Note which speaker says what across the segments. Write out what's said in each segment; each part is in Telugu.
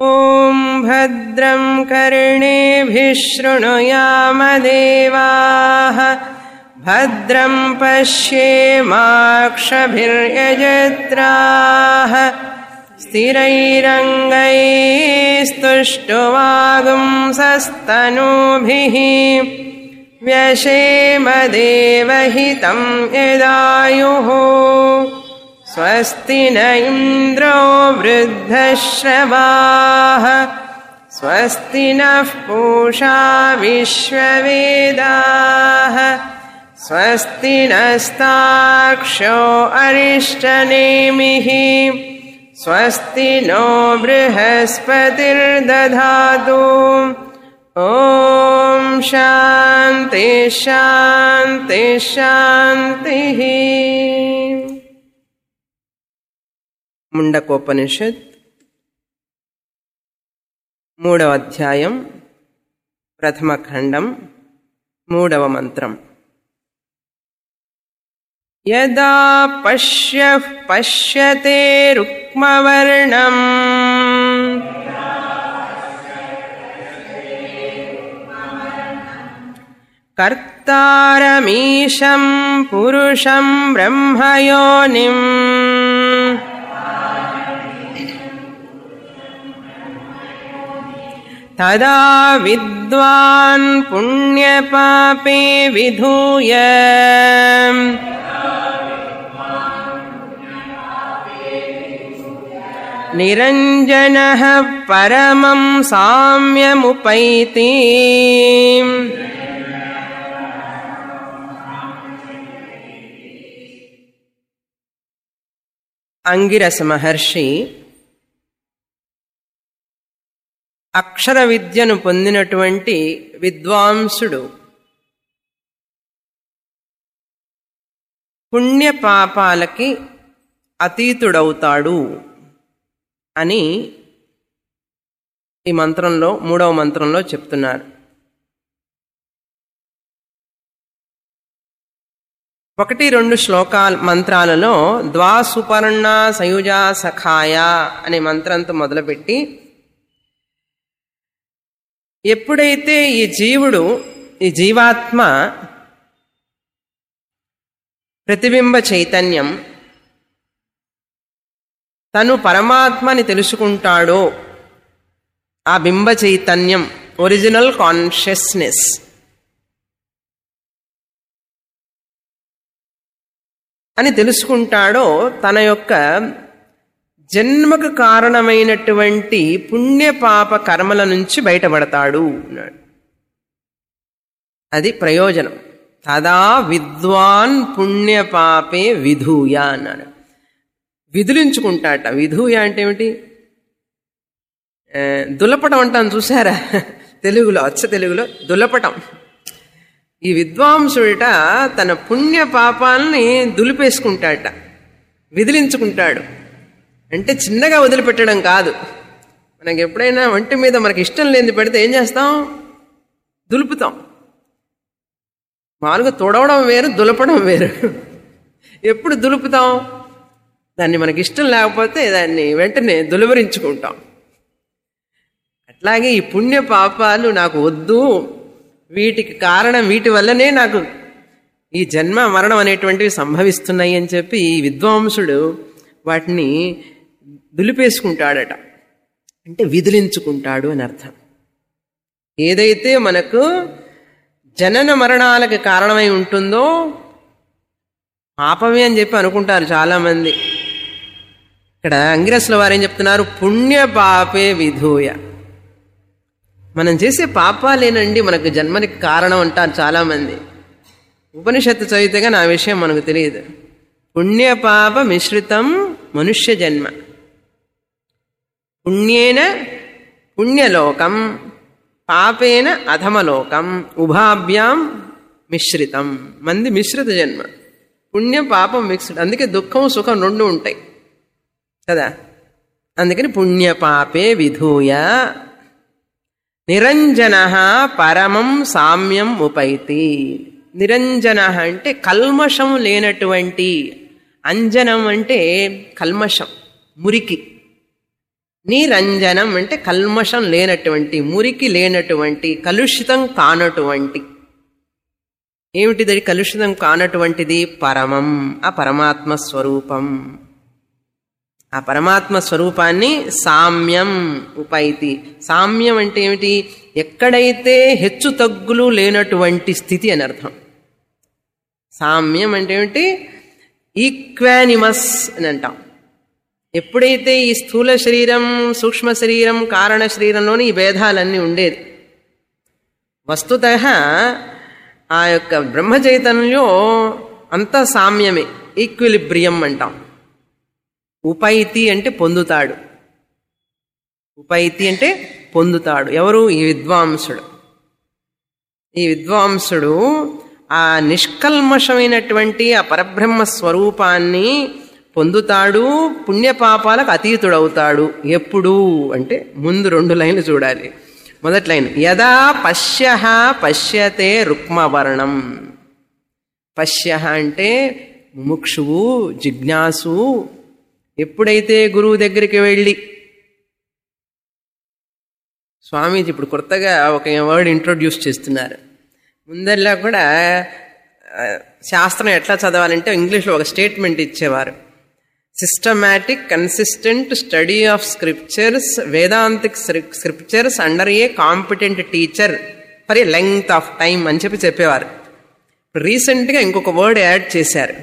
Speaker 1: ॐ भद्रं कर्णेभिः शृणुयामदेवाः भद्रं पश्येमाक्षभिर्यजत्राः स्थिरैरङ्गैस्तुष्टुवागुंसस्तनूभिः व्यशेमदेवहितं यदायुः स्वस्ति न इन्द्रो वृद्धश्रवाः स्वस्ति नः पूषा विश्ववेदाः स्वस्ति नस्ताक्षो अरिष्टनेमिः स्वस्ति नो बृहस्पतिर्दधातु ॐ शान्ति शान्ति शान्तिः ముండకోపనిషత్ మూడవ అధ్యాయం ప్రథమ ఖండం మూడవ మంత్రం యదా పశ్య పశ్యతే రుక్మవర్ణం కర్తారమీశం పురుషం బ్రహ్మయోనిం तदा विद्वान् पुण्यपापे विधूय निरञ्जनः परमं साम्यमुपैति అంగిరసమహర్షి అక్షర విద్యను పొందినటువంటి విద్వాంసుడు పుణ్యపాపాలకి అతీతుడవుతాడు అని ఈ మంత్రంలో మూడవ మంత్రంలో చెప్తున్నారు ఒకటి రెండు శ్లోకాల మంత్రాలలో ద్వాసుపర్ణ సయుజా సఖాయ అనే మంత్రంతో మొదలుపెట్టి ఎప్పుడైతే ఈ జీవుడు ఈ జీవాత్మ ప్రతిబింబ చైతన్యం తను పరమాత్మని తెలుసుకుంటాడో ఆ బింబ చైతన్యం ఒరిజినల్ కాన్షియస్నెస్ అని తెలుసుకుంటాడో తన యొక్క జన్మకు కారణమైనటువంటి పుణ్యపాప కర్మల నుంచి బయటపడతాడు అన్నాడు అది ప్రయోజనం తదా విద్వాన్ పుణ్యపాపే విధూయ అన్నాడు విధులించుకుంటాట విధూయ అంటే ఏమిటి దులపటం అంటాం చూసారా తెలుగులో అచ్చ తెలుగులో దులపటం ఈ విద్వాంసుడిట తన పుణ్య పాపాలని దులిపేసుకుంటాడట విదిలించుకుంటాడు అంటే చిన్నగా వదిలిపెట్టడం కాదు మనకి ఎప్పుడైనా ఒంటి మీద మనకి ఇష్టం లేని పెడితే ఏం చేస్తాం దులుపుతాం మామూలుగా తొడవడం వేరు దులపడం వేరు ఎప్పుడు దులుపుతాం దాన్ని మనకి ఇష్టం లేకపోతే దాన్ని వెంటనే దులవరించుకుంటాం అట్లాగే ఈ పుణ్య పాపాలు నాకు వద్దు వీటికి కారణం వీటి వల్లనే నాకు ఈ జన్మ మరణం అనేటువంటివి సంభవిస్తున్నాయి అని చెప్పి ఈ విద్వాంసుడు వాటిని దులిపేసుకుంటాడట అంటే విదిలించుకుంటాడు అని అర్థం ఏదైతే మనకు జనన మరణాలకు కారణమై ఉంటుందో పాపమే అని చెప్పి అనుకుంటారు చాలామంది ఇక్కడ అంగిరస్ల వారు ఏం చెప్తున్నారు పుణ్య పాపే విధూయ మనం చేసే పాపాలేనండి మనకు జన్మనికి కారణం అంటారు చాలామంది ఉపనిషత్తు చదివితేగా నా విషయం మనకు తెలియదు పుణ్యపాప మిశ్రితం మనుష్య జన్మ పుణ్యేన పుణ్యలోకం పాపేన అధమలోకం ఉభాభ్యాం మిశ్రితం మంది మిశ్రిత జన్మ పుణ్య పాపం మిక్స్డ్ అందుకే దుఃఖం సుఖం రెండు ఉంటాయి కదా అందుకని పుణ్యపాపే విధూయ నిరంజన పరమం సామ్యం ఉపైతి నిరంజన అంటే కల్మషం లేనటువంటి అంజనం అంటే కల్మషం మురికి నిరంజనం అంటే కల్మషం లేనటువంటి మురికి లేనటువంటి కలుషితం కానటువంటి ఏమిటిది కలుషితం కానటువంటిది పరమం ఆ పరమాత్మ స్వరూపం ఆ పరమాత్మ స్వరూపాన్ని సామ్యం ఉపైతి సామ్యం అంటే ఏమిటి ఎక్కడైతే హెచ్చు తగ్గులు లేనటువంటి స్థితి అని అర్థం సామ్యం అంటే ఏమిటి ఈక్వానిమస్ అని అంటాం ఎప్పుడైతే ఈ స్థూల శరీరం సూక్ష్మ శరీరం కారణ శరీరంలోని ఈ భేదాలన్నీ ఉండేది వస్తుత ఆ యొక్క బ్రహ్మ చైతన్యంలో అంతా సామ్యమే ఈక్విలిబ్రియం అంటాం ఉపైతి అంటే పొందుతాడు ఉపైతి అంటే పొందుతాడు ఎవరు ఈ విద్వాంసుడు ఈ విద్వాంసుడు ఆ నిష్కల్మషమైనటువంటి ఆ పరబ్రహ్మ స్వరూపాన్ని పొందుతాడు పుణ్యపాపాలకు అతీతుడవుతాడు ఎప్పుడు అంటే ముందు రెండు లైన్లు చూడాలి మొదటి లైన్ యదా పశ్య పశ్యతే రుక్మవర్ణం పశ్య అంటే ముముక్షువు జిజ్ఞాసు ఎప్పుడైతే గురువు దగ్గరికి వెళ్ళి స్వామీజీ ఇప్పుడు కొత్తగా ఒక వర్డ్ ఇంట్రొడ్యూస్ చేస్తున్నారు ముందల్లా కూడా ఆ, శాస్త్రం ఎట్లా చదవాలంటే ఇంగ్లీష్లో ఒక స్టేట్మెంట్ ఇచ్చేవారు systematic consistent study of scriptures vedantic scriptures under a competent teacher for a length of time అని చెప్పి చెప్పేవారు రీసెంట్గా ఇంకొక వర్డ్ యాడ్ చేశారు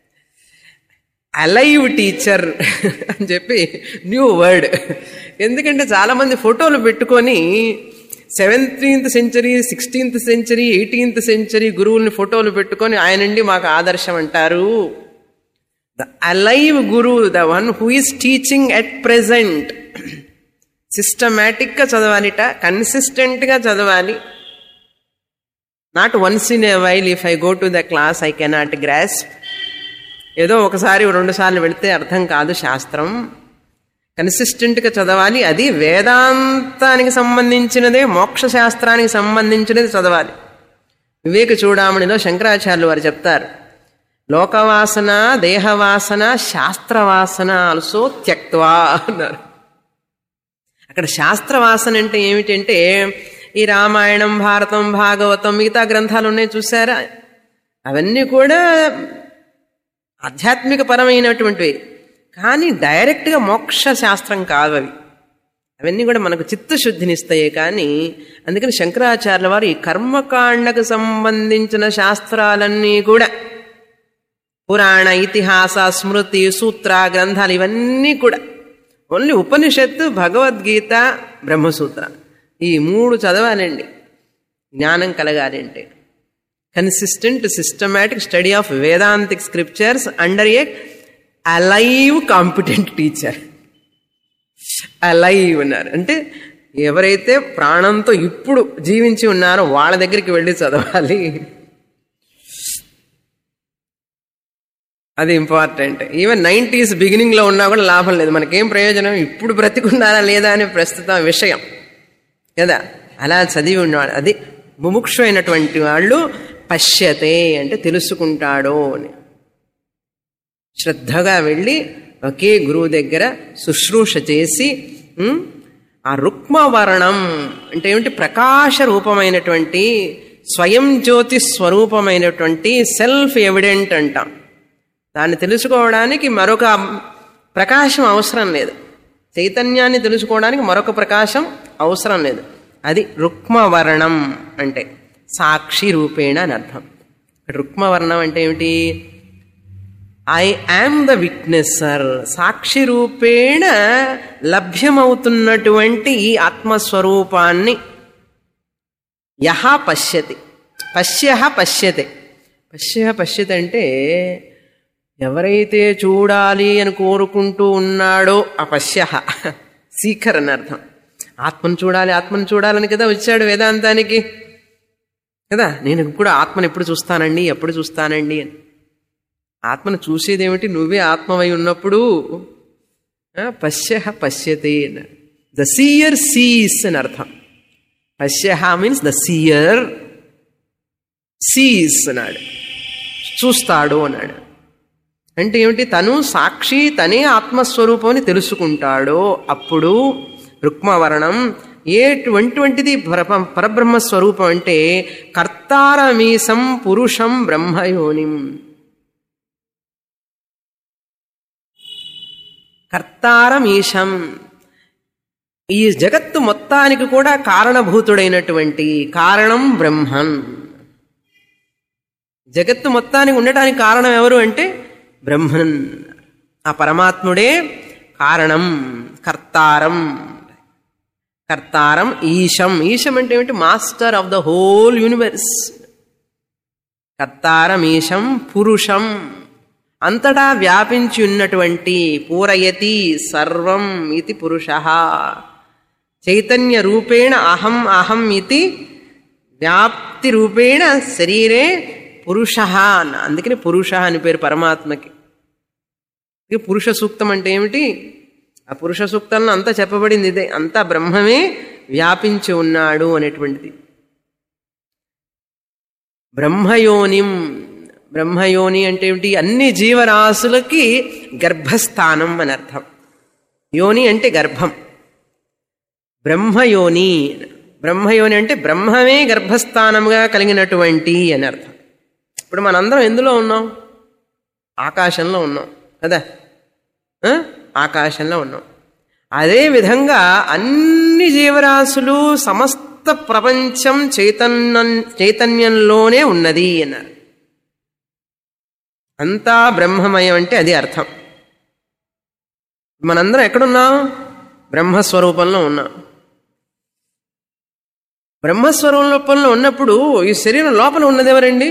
Speaker 1: అలైవ్ టీచర్ అని చెప్పి న్యూ వర్డ్ ఎందుకంటే చాలామంది ఫోటోలు పెట్టుకొని seventeenth century sixteenth century eighteenth century గురువుల్ని ఫోటోలు పెట్టుకొని ఆయనండి మాకు ఆదర్శం అంటారు the alive guru the one who is teaching at present సిస్టమేటిక్గా చదవాలిట కన్సిస్టెంట్గా చదవాలి not once in a while if I go to the class I cannot grasp ఏదో ఒకసారి రెండు సార్లు వెళితే అర్థం కాదు శాస్త్రం కన్సిస్టెంట్గా చదవాలి అది వేదాంతానికి సంబంధించినదే మోక్ష శాస్త్రానికి సంబంధించినది చదవాలి వివేక చూడామణిలో శంకరాచార్యులు వారు చెప్తారు లోకవాసన దేహవాసన శాస్త్రవాసన ఆల్సో త్యక్వా అన్నారు అక్కడ శాస్త్రవాసన అంటే ఏమిటంటే ఈ రామాయణం భారతం భాగవతం మిగతా గ్రంథాలు ఉన్నాయి చూసారా అవన్నీ కూడా ఆధ్యాత్మిక పరమైనటువంటివి కానీ డైరెక్ట్గా మోక్ష శాస్త్రం కాదు అవి అవన్నీ కూడా మనకు చిత్తశుద్ధినిస్తాయి కానీ అందుకని శంకరాచార్యుల వారు ఈ కర్మకాండకు సంబంధించిన శాస్త్రాలన్నీ కూడా పురాణ ఇతిహాస స్మృతి సూత్ర గ్రంథాలు ఇవన్నీ కూడా ఓన్లీ ఉపనిషత్తు భగవద్గీత బ్రహ్మసూత్ర ఈ మూడు చదవాలండి జ్ఞానం కలగాలి అంటే consistent systematic study of vedantic scriptures under a alive competent teacher alive ఉన్నారు అంటే ఎవరైతే ప్రాణంతో ఇప్పుడు జీవించి ఉన్నారో వాళ్ళ దగ్గరికి వెళ్ళి చదవాలి అది ఇంపార్టెంట్ ఈవెన్ నైంటీస్ బిగినింగ్లో ఉన్నా కూడా లాభం లేదు మనకేం ప్రయోజనం ఇప్పుడు బ్రతికున్నారా లేదా అనే ప్రస్తుత విషయం కదా అలా చదివి ఉన్నాడు అది ముముక్షు అయినటువంటి వాళ్ళు పశ్యతే అంటే తెలుసుకుంటాడో అని శ్రద్ధగా వెళ్ళి ఒకే గురువు దగ్గర శుశ్రూష చేసి ఉమ్, ఆ రుక్మవర్ణం అంటే ఏమిటి ప్రకాశ రూపమైనటువంటి స్వయం జ్యోతి స్వరూపమైనటువంటి సెల్ఫ్ ఎవిడెంట్ అంటాం దాన్ని తెలుసుకోవడానికి మరొక ప్రకాశం అవసరం లేదు చైతన్యాన్ని తెలుసుకోవడానికి మరొక ప్రకాశం అవసరం లేదు అది రుక్మవర్ణం అంటే సాక్షి రూపేణ అని అర్థం రుక్మవర్ణం అంటే ఏమిటి ఐ యామ్ ద విట్నెస్సర్ సాక్షి రూపేణ లభ్యమవుతున్నటువంటి ఈ ఆత్మస్వరూపాన్ని యహ పశ్యతి పశ్య పశ్యతే పశ్య పశ్యత అంటే ఎవరైతే చూడాలి అని కోరుకుంటూ ఉన్నాడో ఆ పశ్య సీకర్ అని అర్థం ఆత్మను చూడాలి ఆత్మను చూడాలని కదా వచ్చాడు వేదాంతానికి కదా నేను కూడా ఆత్మను ఎప్పుడు చూస్తానండి ఎప్పుడు చూస్తానండి అని ఆత్మను చూసేదేమిటి నువ్వే ఆత్మవై ఉన్నప్పుడు ఆ, పశ్య పశ్యతే అన్నాడు ద సీయర్ సీస్ అని అర్థం పశ్య మీన్స్ ద సీయర్ సీస్ అన్నాడు చూస్తాడు అన్నాడు అంటే ఏమిటి తను సాక్షి తనే ఆత్మస్వరూపం అని తెలుసుకుంటాడో అప్పుడు రుక్మవర్ణం ఏటువంటిది పర- పరబ్రహ్మ స్వరూపం అంటే కర్తారమీసం పురుషం బ్రహ్మయోనిం కర్తారమీశం ఈ జగత్తు మొత్తానికి కూడా కారణభూతుడైనటువంటి కారణం బ్రహ్మన్ జగత్తు మొత్తానికి ఉండటానికి కారణం ఎవరు అంటే బ్రహ్మన్ ఆ పరమాత్ముడే కారణం కర్తారం కర్తారం ఈశం ఈశం అంటే ఏమిటి master of the whole universe కర్తారం ఈశం పురుషం అంతటా వ్యాపించి ఉన్నటువంటి పూరయతి సర్వం ఇది పురుష చైతన్య రూపేణ అహం అహం ఇది వ్యాప్తి రూపేణ శరీరే పురుష అన్న అందుకని పురుష అని పేరు పరమాత్మకి ఇది పురుష సూక్తం అంటే ఏమిటి ఆ పురుష సూక్తంలో అంతా చెప్పబడింది ఇదే అంతా బ్రహ్మమే వ్యాపించి ఉన్నాడు అనేటువంటిది బ్రహ్మయోనిం బ్రహ్మయోని అంటే ఏమిటి అన్ని జీవరాశులకి గర్భస్థానం అని అర్థం యోని అంటే గర్భం బ్రహ్మయోని బ్రహ్మయోని అంటే బ్రహ్మమే గర్భస్థానముగా కలిగినటువంటి అని అర్థం ఇప్పుడు మనందరం ఎందులో ఉన్నాం ఆకాశంలో ఉన్నాం కదా ఆ? ఆకాశంలో ఉన్నాం అదే విధంగా అన్ని జీవరాశులు సమస్త ప్రపంచం చైతన్యం చైతన్యంలోనే ఉన్నది అన్నారు అంతా బ్రహ్మమయం అంటే అది అర్థం మనందరం ఎక్కడున్నాం బ్రహ్మస్వరూపంలో ఉన్నాం బ్రహ్మస్వరూపంలో ఉన్నప్పుడు ఈ శరీరం లోపల ఉన్నది ఎవరండి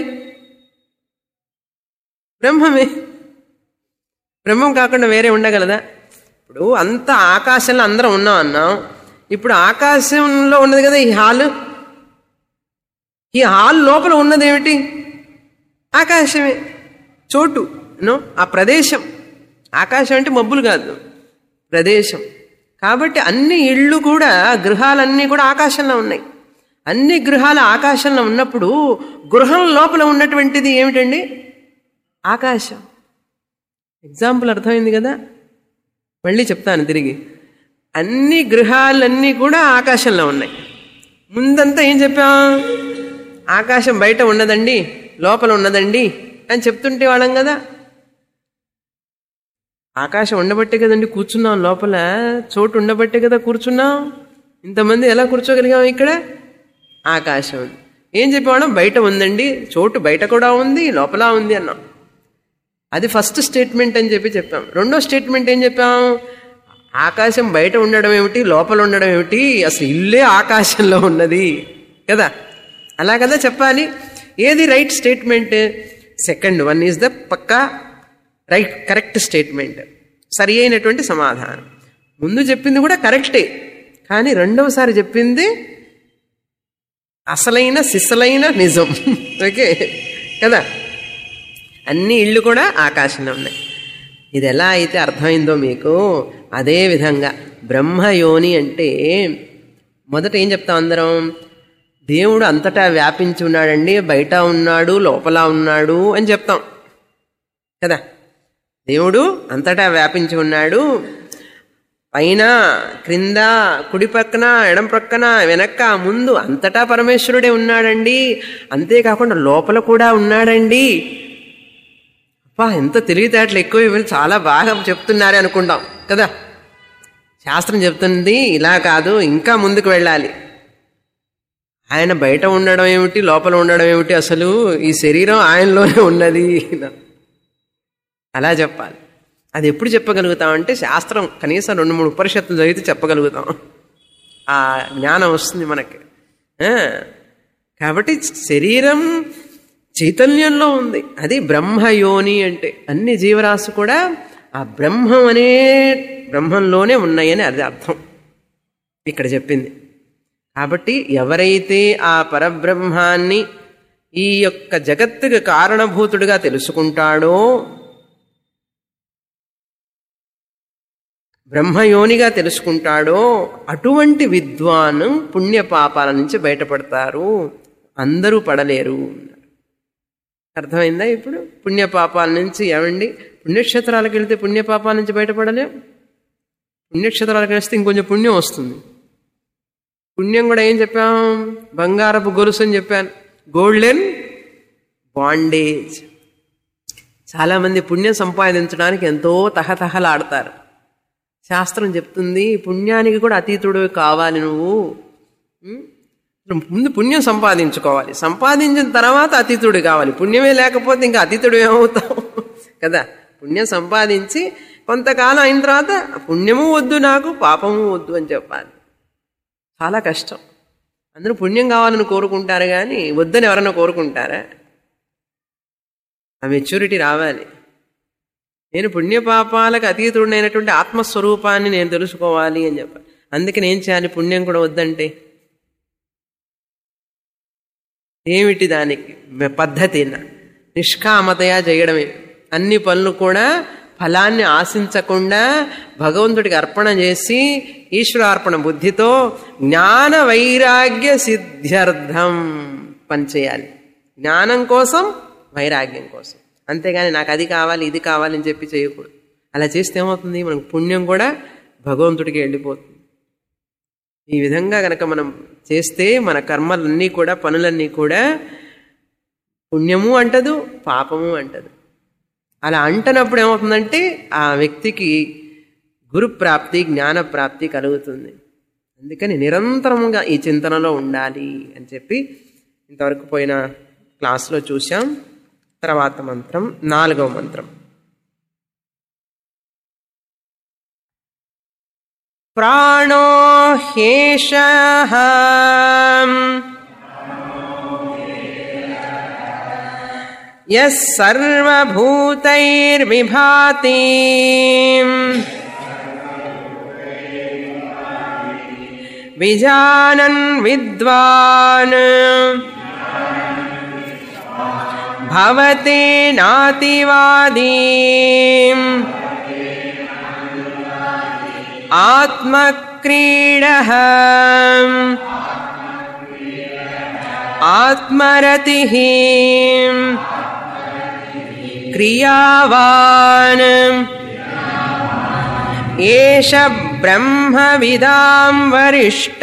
Speaker 1: బ్రహ్మమే బ్రహ్మం కాకుండా వేరే ఉండగలదా ఇప్పుడు అంత ఆకాశంలో అందరం ఉన్నాం అన్నాం ఇప్పుడు ఆకాశంలో ఉన్నది కదా ఈ హాల్ ఈ హాల్ లోపల ఉన్నది ఏమిటి ఆకాశమే చోటు నో ఆ ప్రదేశం ఆకాశం అంటే మబ్బులు కాదు ప్రదేశం కాబట్టి అన్ని ఇళ్ళు కూడా గృహాలన్నీ కూడా ఆకాశంలో ఉన్నాయి అన్ని గృహాలు ఆకాశంలో ఉన్నప్పుడు గృహం లోపల ఉన్నటువంటిది ఏమిటండి ఆకాశం ఎగ్జాంపుల్ అర్థమైంది కదా మళ్ళీ చెప్తాను తిరిగి అన్ని గృహాలన్నీ కూడా ఆకాశంలో ఉన్నాయి ముందంతా ఏం చెప్పాం ఆకాశం బయట ఉన్నదండి లోపల ఉన్నదండి అని చెప్తుంటే వాళ్ళం కదా ఆకాశం ఉండబట్టే కదండి కూర్చున్నాం లోపల చోటు ఉండబట్టే కదా కూర్చున్నాం ఇంతమంది ఎలా కూర్చోగలిగాం ఇక్కడ ఆకాశం ఉంది ఏం చెప్పేవాళ్ళం బయట ఉందండి చోటు బయట కూడా ఉంది లోపల ఉంది అన్నాం అది ఫస్ట్ స్టేట్మెంట్ అని చెప్పి చెప్పాం రెండో స్టేట్మెంట్ ఏం చెప్పాం ఆకాశం బయట ఉండడం ఏమిటి లోపల ఉండడం ఏమిటి అసలు ఇల్లే ఆకాశంలో ఉన్నది కదా అలా కదా చెప్పాలి ఏది right statement second one is the పక్కా రైట్ కరెక్ట్ స్టేట్మెంట్ సరి అయినటువంటి సమాధానం ముందు చెప్పింది కూడా కరెక్టే కానీ రెండవసారి చెప్పింది అసలైన సిసలైన నిజం ఓకే కదా అన్ని ఇళ్ళు కూడా ఆకాశంలో ఉన్నాయి ఇది ఎలా అయితే అర్థమైందో మీకు అదే విధంగా బ్రహ్మయోని అంటే మొదట ఏం చెప్తాం అందరం దేవుడు అంతటా వ్యాపించి ఉన్నాడండి బయట ఉన్నాడు లోపల ఉన్నాడు అని చెప్తాం కదా దేవుడు అంతటా వ్యాపించి ఉన్నాడు పైన క్రింద కుడి పక్కన ఎడం ప్రక్కన వెనక్క ముందు అంతటా పరమేశ్వరుడే ఉన్నాడండి అంతేకాకుండా లోపల కూడా ఉన్నాడండి అబ్బా ఎంత తెలివితేటలు ఎక్కువ ఇవి చాలా బాగా చెప్తున్నారే అనుకుంటాం కదా శాస్త్రం చెప్తుంది ఇలా కాదు ఇంకా ముందుకు వెళ్ళాలి ఆయన బయట ఉండడం ఏమిటి లోపల ఉండడం ఏమిటి అసలు ఈ శరీరం ఆయనలోనే ఉన్నది అలా చెప్పాలి అది ఎప్పుడు చెప్పగలుగుతామంటే శాస్త్రం కనీసం రెండు మూడు ఉపనిషత్తులు చదివితే చెప్పగలుగుతాం ఆ జ్ఞానం వస్తుంది మనకి ఆ, కాబట్టి శరీరం చైతన్యంలో ఉంది అది బ్రహ్మయోని అంటే అన్ని జీవరాశి కూడా ఆ బ్రహ్మం అనే బ్రహ్మంలోనే ఉన్నాయని అది అర్థం ఇక్కడ చెప్పింది కాబట్టి ఎవరైతే ఆ పరబ్రహ్మాన్ని ఈ యొక్క జగత్తుకు కారణభూతుడిగా తెలుసుకుంటాడో బ్రహ్మయోనిగా తెలుసుకుంటాడో అటువంటి విద్వాన్ పుణ్యపాపాల నుంచి బయటపడతారు అందరూ పడలేరు అర్థమైందా ఇప్పుడు పుణ్యపాపాల నుంచి ఏమండి పుణ్యక్షేత్రాలకు వెళ్తే పుణ్యపాపాల నుంచి బయటపడలేం పుణ్యక్షేత్రాలకు వెళ్తే ఇంకొంచెం పుణ్యం వస్తుంది పుణ్యం కూడా ఏం చెప్పాం బంగారపు గొలుసు అని చెప్పాను గోల్డెన్ బాండేజ్ చాలామంది పుణ్యం సంపాదించడానికి ఎంతో తహతహలాడతారు శాస్త్రం చెప్తుంది పుణ్యానికి కూడా అతీతుడు కావాలి నువ్వు ఉం? ముందు పుణ్యం సంపాదించుకోవాలి సంపాదించిన తర్వాత అతీతుడు కావాలి పుణ్యమే లేకపోతే ఇంకా అతీతుడు ఏమవుతావు కదా పుణ్యం సంపాదించి కొంతకాలం అయిన తర్వాత పుణ్యము వద్దు నాకు పాపము వద్దు అని చెప్పాలి చాలా కష్టం అందరూ పుణ్యం కావాలని కోరుకుంటారు కానీ వద్దని ఎవరైనా కోరుకుంటారా ఆ మెచ్యూరిటీ రావాలి నేను పుణ్యపాపాలకు అతీతుడైనటువంటి ఆత్మస్వరూపాన్ని నేను తెలుసుకోవాలి అని చెప్పాలి అందుకని ఏం చేయాలి పుణ్యం కూడా వద్దంటే ఏమిటి దానికి పద్ధతి నిష్కామతయా చేయడమే అన్ని పనులు కూడా ఫలాన్ని ఆశించకుండా భగవంతుడికి అర్పణ చేసి ఈశ్వరార్పణ బుద్ధితో జ్ఞాన వైరాగ్య సిద్ధ్యర్థం పనిచేయాలి జ్ఞానం కోసం వైరాగ్యం కోసం అంతేగాని నాకు అది కావాలి ఇది కావాలి అని చెప్పి చేయకూడదు అలా చేస్తే ఏమవుతుంది మనకు పుణ్యం కూడా భగవంతుడికి వెళ్ళిపోతుంది ఈ విధంగా కనుక మనం చేస్తే మన కర్మలన్నీ కూడా పనులన్నీ కూడా పుణ్యము అంటదు పాపము అంటదు అలా అంటనప్పుడు ఏమవుతుందంటే ఆ వ్యక్తికి గురు ప్రాప్తి జ్ఞాన ప్రాప్తి కలుగుతుంది అందుకని నిరంతరంగా ఈ చింతనలో ఉండాలి అని చెప్పి ఇంతవరకు పోయిన క్లాస్లో చూసాం తర్వాత మంత్రం నాలుగవ మంత్రం ప్రాణో హ్యేష యः సర్వభూతైర్విభాతి విజానన్ విద్వాన్ భవతే నాతివాదీ ఆత్మక్రీడ ఆత్మరతి క్రియావాన్ ఏష బ్రహ్మవిదాం వరిష్ట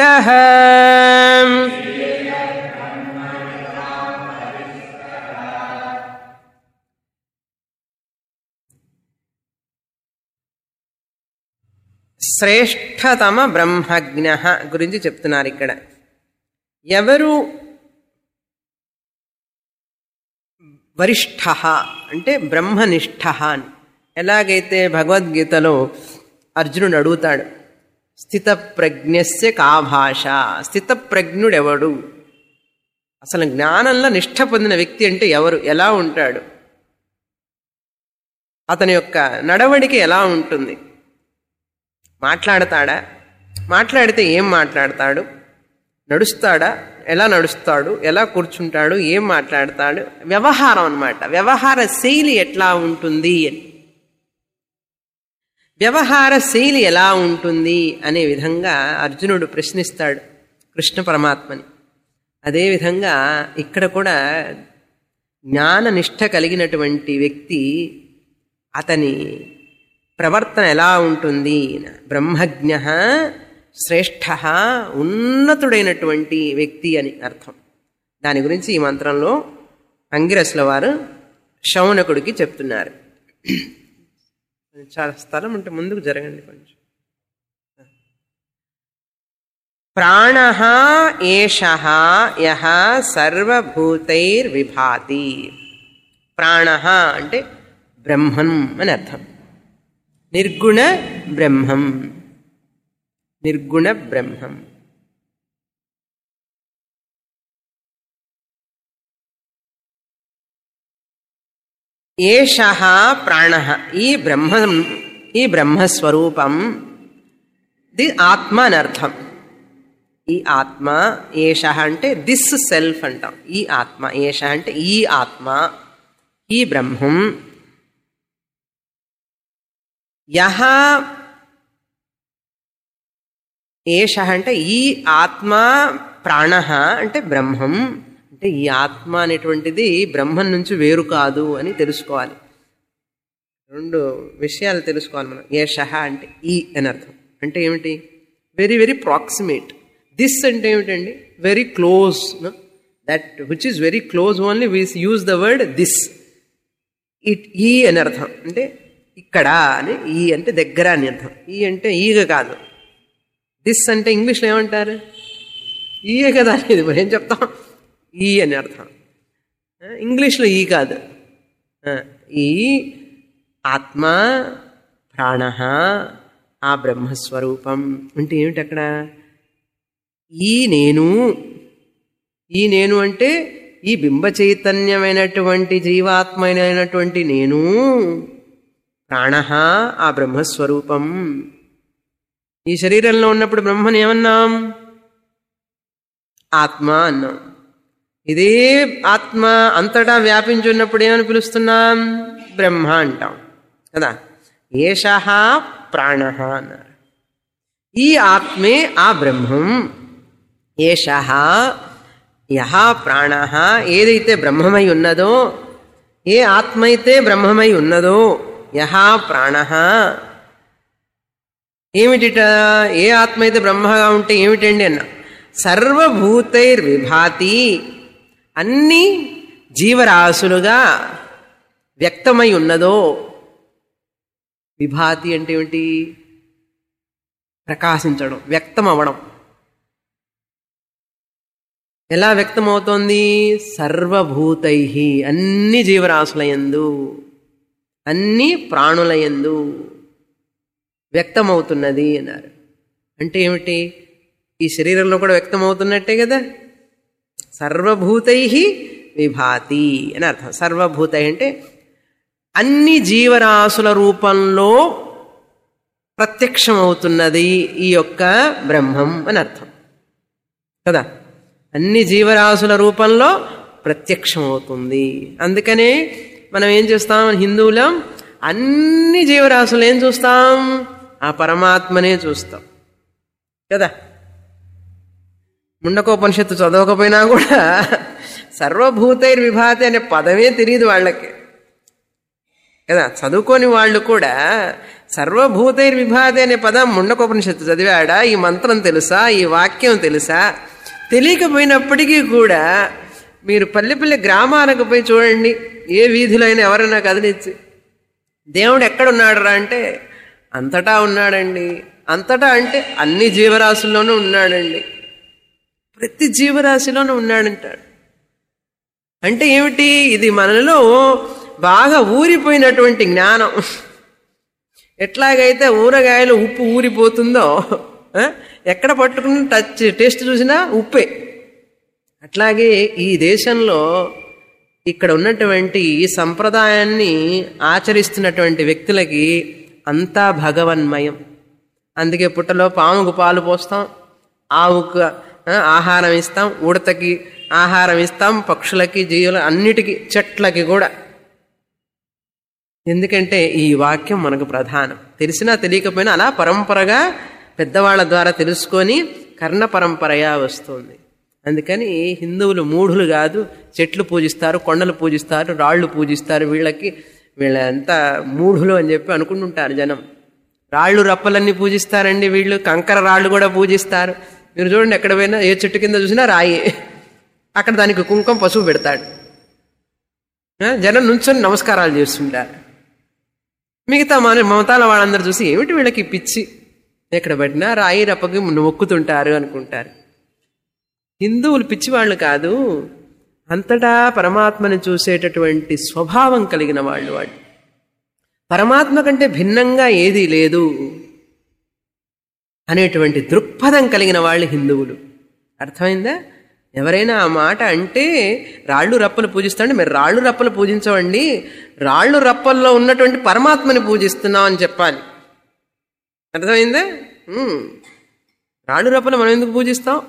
Speaker 1: శ్రేష్టతమ బ్రహ్మజ్ఞ గురించి చెప్తున్నారు ఇక్కడ ఎవరు వరిష్ఠ అంటే బ్రహ్మనిష్ఠ అని ఎలాగైతే భగవద్గీతలో అర్జునుడు అడుగుతాడు స్థిత ప్రజ్ఞస్య కా భాష స్థిత ప్రజ్ఞుడెవడు అసలు జ్ఞానంలో నిష్ఠ పొందిన వ్యక్తి అంటే ఎవరు ఎలా ఉంటాడు అతని యొక్క నడవడిక ఎలా ఉంటుంది మాట్లాడతాడా మాట్లాడితే ఏం మాట్లాడతాడు నడుస్తాడా ఎలా నడుస్తాడు ఎలా కూర్చుంటాడు ఏం మాట్లాడతాడు వ్యవహారం అన్నమాట వ్యవహార శైలి ఎట్లా ఉంటుంది అని వ్యవహార శైలి ఎలా ఉంటుంది అనే విధంగా అర్జునుడు ప్రశ్నిస్తాడు కృష్ణ పరమాత్మని అదేవిధంగా ఇక్కడ కూడా జ్ఞాన నిష్ఠ కలిగినటువంటి వ్యక్తి అతని ప్రవర్తన ఎలా ఉంటుంది బ్రహ్మజ్ఞ శ్రేష్ఠ ఉన్నతుడైనటువంటి వ్యక్తి అని అర్థం దాని గురించి ఈ మంత్రంలో అంగిరసుల వారు శౌనకుడికి చెప్తున్నారు చాలా స్థలం ఉంటే ముందుకు జరగండి కొంచెం ప్రాణ ఏష యహ సర్వభూతైర్విభాతి ప్రాణ అంటే బ్రహ్మం అని అర్థం నిర్గుణ బ్రహ్మం నిర్గుణ బ్రహ్మం ఏష ప్రాణ ఈ బ్రహ్మ ఈ బ్రహ్మస్వరూపం ది ఆత్మ అని అర్థం ఈ ఆత్మ ఏష అంటే దిస్ సెల్ఫ్ అంటాం ఈ ఆత్మ ఏష అంటే ఈ ఆత్మ ఈ బ్రహ్మం యహ ఏష అంటే ఈ ఆత్మ ప్రాణ అంటే బ్రహ్మం అంటే ఈ ఆత్మ అనేటువంటిది బ్రహ్మం నుంచి వేరు కాదు అని తెలుసుకోవాలి రెండు విషయాలు తెలుసుకోవాలి మనం ఏషహ అంటే ఈ అని అర్థం అంటే ఏమిటి వెరీ వెరీ ప్రాక్సిమేట్ దిస్ అంటే ఏమిటండి very close that which is very close only we use the word this it ఈ అని అర్థం అంటే ఇక్కడ అని ఈ అంటే దగ్గర అని అర్థం ఈ అంటే ఈగ కాదు దిస్ అంటే ఇంగ్లీష్లో ఏమంటారు ఈయే కదా అనేది మరి ఏం చెప్తాం ఈ అని అర్థం ఆ, ఇంగ్లీష్లో ఈ కాదు ఆ, ఈ ఆత్మ ప్రాణ ఆ బ్రహ్మస్వరూపం అంటే ఏమిటి అక్కడ ఈ నేను ఈ నేను అంటే ఈ బింబ చైతన్యమైనటువంటి జీవాత్మైనటువంటి నేను ప్రాణ ఆ బ్రహ్మస్వరూపం ఈ శరీరంలో ఉన్నప్పుడు బ్రహ్మని ఏమన్నాం ఆత్మ అన్నాం ఇదే ఆత్మ అంతటా వ్యాపించి ఉన్నప్పుడు ఏమని పిలుస్తున్నాం బ్రహ్మ అంటాం కదా ఏష ప్రాణ అన్నారు ఈ ఆత్మే ఆ బ్రహ్మం ఏష యహ ప్రాణ ఏదైతే బ్రహ్మమై ఉన్నదో ఏ ఆత్మ అయితే బ్రహ్మమై ఉన్నదో యహ ప్రాణ ఏమిటిట ఏ ఆత్మ అయితే బ్రహ్మగా ఉంటే ఏమిటండి అన్న సర్వభూతైర్విభాతి అన్ని జీవరాశులుగా వ్యక్తమై ఉన్నదో విభాతి అంటే ఏమిటి ప్రకాశించడం వ్యక్తం అవ్వడం ఎలా వ్యక్తమవుతోంది సర్వభూతై అన్ని జీవరాశులయందు అన్ని ప్రాణులయందు వ్యక్తమవుతున్నది అన్నారు అంటే ఏమిటి ఈ శరీరంలో కూడా వ్యక్తమవుతున్నట్టే కదా సర్వభూతై విభాతి అని అర్థం సర్వభూత అంటే అన్ని జీవరాశుల రూపంలో ప్రత్యక్షమవుతున్నది ఈ యొక్క బ్రహ్మం అని అర్థం కదా అన్ని జీవరాశుల రూపంలో ప్రత్యక్షమవుతుంది అందుకనే మనం ఏం చేస్తాం హిందువులం అన్ని జీవరాశులు ఏం చూస్తాం ఆ పరమాత్మనే చూస్తాం కదా ముండకోపనిషత్తు చదవకపోయినా కూడా సర్వభూతైర్ విభాతి అనే పదమే తెలియదు వాళ్ళకి కదా చదువుకోని వాళ్ళు కూడా సర్వభూతైర్ విభాతి అనే పదం ముండకోపనిషత్తు చదివాడా ఈ మంత్రం తెలుసా ఈ వాక్యం తెలుసా తెలియకపోయినప్పటికీ కూడా మీరు పల్లె పల్లె గ్రామాలకు పోయి చూడండి ఏ వీధిలో అయినా ఎవరైనా కదిలించి దేవుడు ఎక్కడున్నాడు రా అంటే అంతటా ఉన్నాడండి అంతటా అంటే అన్ని జీవరాశుల్లోనూ ఉన్నాడండి ప్రతి జీవరాశిలోనూ ఉన్నాడంటాడు అంటే ఏమిటి ఇది మనలో బాగా ఊరిపోయినటువంటి జ్ఞానం ఎట్లాగైతే ఊరగాయలు ఉప్పు ఊరిపోతుందో ఆ, ఎక్కడ పట్టుకుని టచ్ టేస్ట్ చూసినా ఉప్పే అట్లాగే ఈ దేశంలో ఇక్కడ ఉన్నటువంటి ఈ సంప్రదాయాన్ని ఆచరిస్తున్నటువంటి వ్యక్తులకి అంతా భగవన్మయం అందుకే పుట్టలో పాముకు పాలు పోస్తాం ఆవుకు ఆ, ఆహారం ఇస్తాం ఉడతకి ఆహారం ఇస్తాం పక్షులకి జీవుల అన్నిటికీ చెట్లకి కూడా ఎందుకంటే ఈ వాక్యం మనకు ప్రధానం తెలిసినా తెలియకపోయినా అలా పరంపరగా పెద్దవాళ్ళ ద్వారా తెలుసుకొని కర్ణ పరంపరయా వస్తుంది అందుకని హిందువులు మూఢులు కాదు చెట్లు పూజిస్తారు కొండలు పూజిస్తారు రాళ్ళు పూజిస్తారు వీళ్ళకి వీళ్ళంతా మూఢులు అని చెప్పి అనుకుంటుంటారు జనం రాళ్ళు రప్పలన్నీ పూజిస్తారండి వీళ్ళు కంకర రాళ్ళు కూడా పూజిస్తారు మీరు చూడండి ఎక్కడ పోయినా ఏ చెట్టు కింద చూసినా రాయి అక్కడ దానికి కుంకుమ పసుపు పెడతాడు ఆ, జనం నుంచొని నమస్కారాలు చేస్తుంటారు మిగతా మన మమతాల వాళ్ళందరూ చూసి ఏమిటి వీళ్ళకి ఈ పిచ్చి ఎక్కడ పట్టినా రాయి రప్పకి మొక్కుతుంటారు అనుకుంటారు హిందువులు పిచ్చివాళ్ళు కాదు అంతటా పరమాత్మని చూసేటటువంటి స్వభావం కలిగిన వాళ్ళు వాళ్ళు పరమాత్మ కంటే భిన్నంగా ఏదీ లేదు అనేటువంటి దృక్పథం కలిగిన వాళ్ళు హిందువులు అర్థమైందా ఎవరైనా ఆ మాట అంటే రాళ్ళు రప్పలు పూజిస్తాండి మీరు రాళ్ళు రప్పలు పూజించవండి రాళ్ళు రప్పల్లో ఉన్నటువంటి పరమాత్మని పూజిస్తున్నాం అని చెప్పాలి అర్థమైందా ఉమ్. రాళ్ళు రప్పలు మనం ఎందుకు పూజిస్తాం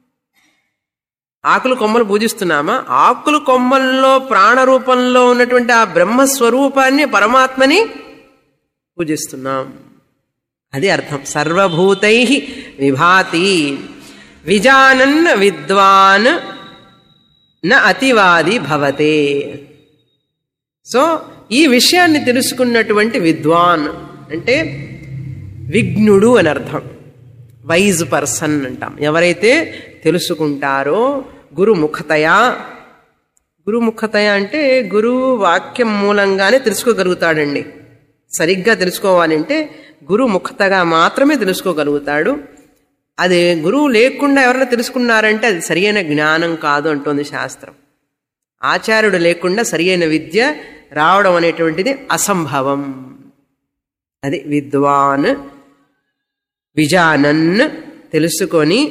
Speaker 1: ఆకులు కొమ్మలు పూజిస్తున్నామా ఆకులు కొమ్మల్లో ప్రాణరూపంలో ఉన్నటువంటి ఆ బ్రహ్మస్వరూపాన్ని పరమాత్మని పూజిస్తున్నాం అది అర్థం సర్వభూతై విభాతి విజానన్ విద్వాన్ న అతివాది భవతే సో ఈ విషయాన్ని తెలుసుకున్నటువంటి విద్వాన్ అంటే విఘ్నుడు అని అర్థం వైజ్ పర్సన్ అంటాం ఎవరైతే తెలుసుకుంటారో గురుముఖతయా గురుముఖతయ అంటే గురువు వాక్యం మూలంగానే తెలుసుకోగలుగుతాడండి సరిగ్గా తెలుసుకోవాలంటే గురుముఖతగా మాత్రమే తెలుసుకోగలుగుతాడు అది గురువు లేకుండా ఎవరైనా తెలుసుకున్నారంటే అది సరియైన జ్ఞానం కాదు అంటోంది శాస్త్రం ఆచార్యుడు లేకుండా సరియైన విద్య రావడం అనేటువంటిది అసంభవం అది విద్వాన్ విజానన్ తెలుసుకొని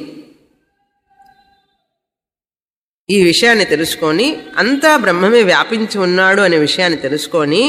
Speaker 1: ఈ విషయాన్ని తెలుసుకొని అంతా బ్రహ్మమే వ్యాపించి ఉన్నాడు అనే విషయాన్ని తెలుసుకొని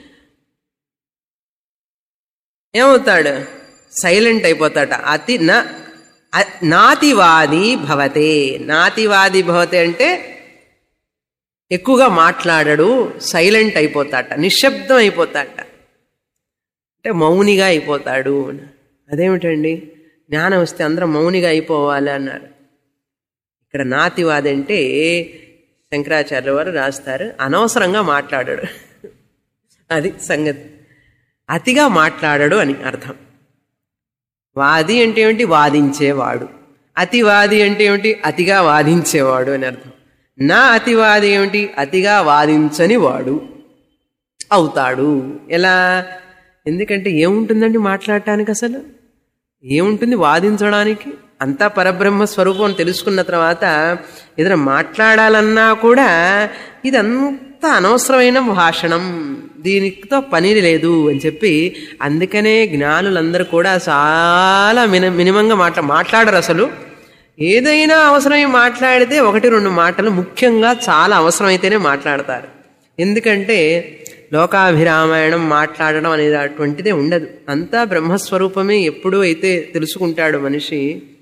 Speaker 1: ఏమవుతాడు సైలెంట్ అయిపోతాట అతి నా నాతివాది భవతే నాతివాది భవతే అంటే ఎక్కువగా మాట్లాడడు సైలెంట్ అయిపోతాట నిశ్శబ్దం అయిపోతాట అంటే మౌనిగా అయిపోతాడు అదేమిటండి జ్ఞానం వస్తే అందరం మౌనిగా అయిపోవాలి అన్నారు ఇక్కడ నాతివాది అంటే శంకరాచార్య వారు రాస్తారు అనవసరంగా మాట్లాడాడు అది సంగతి అతిగా మాట్లాడడు అని అర్థం వాది అంటే ఏమిటి వాదించేవాడు అతివాది అంటే ఏమిటి అతిగా వాదించేవాడు అని అర్థం నా అతివాది ఏమిటి అతిగా వాదించని వాడు అవుతాడు ఎలా ఎందుకంటే ఏముంటుందండి మాట్లాడటానికి అసలు ఏముంటుంది వాదించడానికి అంతా పరబ్రహ్మ స్వరూపం తెలుసుకున్న తర్వాత ఏదైనా మాట్లాడాలన్నా కూడా ఇదంతా అనవసరమైన భాషణం దీనితో పని లేదు అని చెప్పి అందుకనే జ్ఞానులందరూ కూడా చాలా మిన మినిమంగా మాట్లా మాట్లాడరు అసలు ఏదైనా అవసరమై మాట్లాడితే ఒకటి రెండు మాటలు ముఖ్యంగా చాలా అవసరమైతేనే మాట్లాడతారు ఎందుకంటే లోకాభిరామాయణం మాట్లాడడం అనేది అటువంటిదే ఉండదు అంతా బ్రహ్మస్వరూపమే ఎప్పుడూ అయితే తెలుసుకుంటాడు మనిషి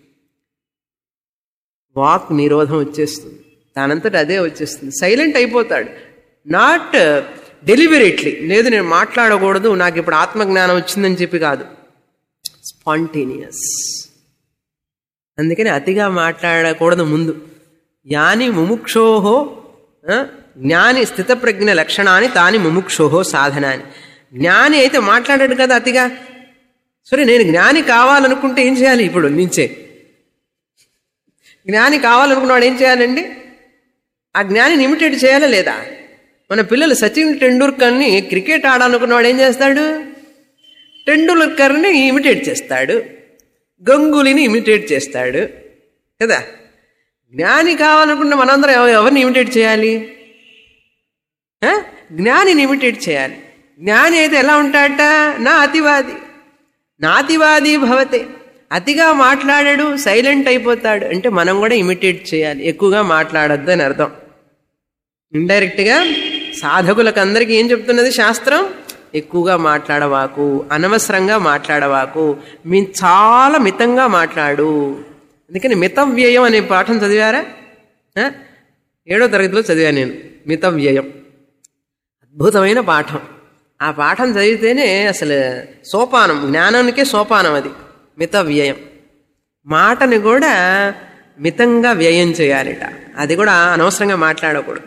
Speaker 1: వాక్ నిరోధం వచ్చేస్తుంది దానంతట అదే వచ్చేస్తుంది సైలెంట్ అయిపోతాడు నాట్ డెలిబరేట్లీ లేదు నేను మాట్లాడకూడదు నాకు ఇప్పుడు ఆత్మజ్ఞానం వచ్చిందని చెప్పి కాదు స్పాంటేనియస్ అందుకని అతిగా మాట్లాడకూడదు ముందు యాని ముముక్షోహో జ్ఞాని స్థితప్రజ్ఞ లక్షణాన్ని తాని ముముక్షోహో సాధనాన్ని జ్ఞాని అయితే మాట్లాడాడు కదా అతిగా సరే నేను జ్ఞాని కావాలనుకుంటే ఏం చేయాలి ఇప్పుడు నుంచే జ్ఞాని కావాలనుకున్నవాడు ఏం చేయాలండి ఆ జ్ఞానిని ఇమిటేట్ చేయాలా లేదా మన పిల్లలు సచిన్ టెండూల్కర్ని క్రికెట్ ఆడాలనుకున్నవాడు ఏం చేస్తాడు టెండూల్కర్ని ఇమిటేట్ చేస్తాడు గంగూలీని ఇమిటేట్ చేస్తాడు కదా జ్ఞాని కావాలనుకున్న మనందరం ఎవరిని ఇమిటేట్ చేయాలి జ్ఞానిని ఇమిటేట్ చేయాలి జ్ఞాని అయితే ఎలా ఉంటాడట నా అతివాది నాతివాది భవతే అతిగా మాట్లాడాడు సైలెంట్ అయిపోతాడు అంటే మనం కూడా ఇమిటేట్ చేయాలి ఎక్కువగా మాట్లాడద్దు అని అర్థం ఇండైరెక్ట్గా సాధకులకు అందరికీ ఏం చెప్తున్నది శాస్త్రం ఎక్కువగా మాట్లాడవాకు అనవసరంగా మాట్లాడవాకు మీ చాలా మితంగా మాట్లాడు అందుకని మితవ్యయం అనే పాఠం చదివారా ఏడో తరగతిలో చదివాను నేను మితవ్యయం అద్భుతమైన పాఠం ఆ పాఠం చదివితేనే అసలు సోపానం జ్ఞానానికే సోపానం అది మిత వ్యయం మాటని కూడా మితంగా వ్యయం చేయాలిట అది కూడా అనవసరంగా మాట్లాడకూడదు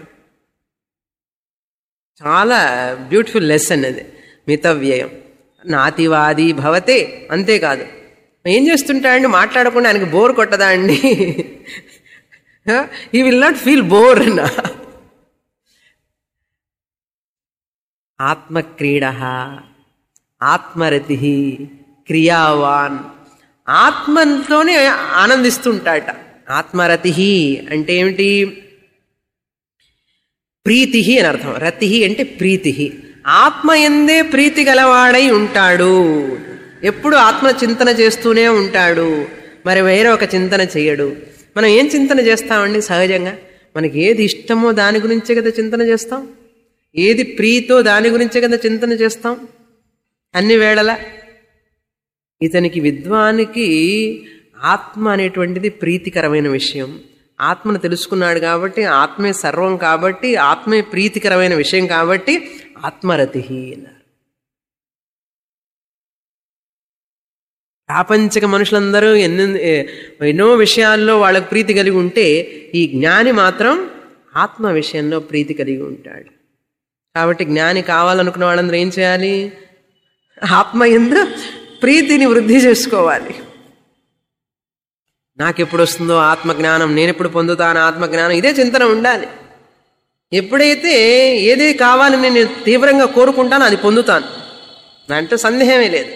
Speaker 1: చాలా బ్యూటిఫుల్ లెసన్ అది మిత వ్యయం నాతివాది భవతే అంతేకాదు ఏం చేస్తుంటాడండి మాట్లాడకుండా ఆయనకి బోర్ కొట్టదా అండి ఈ విల్ నాట్ ఫీల్ బోర్ అన్నా ఆత్మక్రీడ ఆత్మరతి క్రియావాన్ ఆత్మతోనే ఆనందిస్తుంటాట ఆత్మరతి అంటే ఏమిటి ప్రీతి అని అర్థం రతి అంటే ప్రీతి ఆత్మ ఎందే ప్రీతి గలవాడై ఉంటాడు ఎప్పుడు ఆత్మ చింతన చేస్తూనే ఉంటాడు మరి వేరే ఒక చింతన చేయడు మనం ఏం చింతన చేస్తామండి సహజంగా మనకి ఏది ఇష్టమో దాని గురించే కదా చింతన చేస్తాం ఏది ప్రీతో దాని గురించే కదా చింతన చేస్తాం అన్ని వేళల ఇతనికి విద్వానికి ఆత్మ అనేటువంటిది ప్రీతికరమైన విషయం ఆత్మను తెలుసుకున్నాడు కాబట్టి ఆత్మే సర్వం కాబట్టి ఆత్మే ప్రీతికరమైన విషయం కాబట్టి ఆత్మరతి అన్నారు ప్రాపంచిక మనుషులందరూ ఎన్ని ఎన్నో విషయాల్లో వాళ్ళకు ప్రీతి కలిగి ఉంటే ఈ జ్ఞాని మాత్రం ఆత్మ విషయంలో ప్రీతి కలిగి ఉంటాడు కాబట్టి జ్ఞాని కావాలనుకున్న వాళ్ళందరూ ఏం చేయాలి ఆత్మ ఎందు ప్రీతిని వృద్ధి చేసుకోవాలి నాకెప్పుడు వస్తుందో ఆత్మజ్ఞానం నేను ఎప్పుడు పొందుతాను ఆత్మజ్ఞానం ఇదే చింతన ఉండాలి ఎప్పుడైతే ఏది కావాలని నేను తీవ్రంగా కోరుకుంటానో అది పొందుతాను దాంట్లో సందేహమే లేదు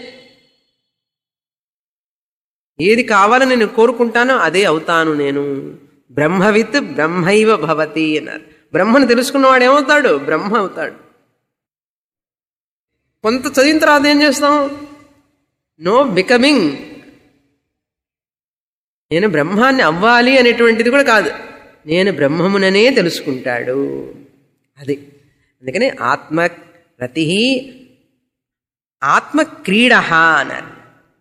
Speaker 1: ఏది కావాలని నేను కోరుకుంటానో అదే అవుతాను నేను బ్రహ్మవిత్ బ్రహ్మైవ భవతి అన్నారు బ్రహ్మను తెలుసుకున్నవాడు ఏమవుతాడు బ్రహ్మ అవుతాడు కొంత చదివిన తర్వాత ఏం చేస్తాం నో బికమింగ్ నేను బ్రహ్మాన్ని అవ్వాలి అనేటువంటిది కూడా కాదు నేను బ్రహ్మముననే తెలుసుకుంటాడు అది అందుకని ఆత్మ రతి ఆత్మ క్రీడ అన్నారు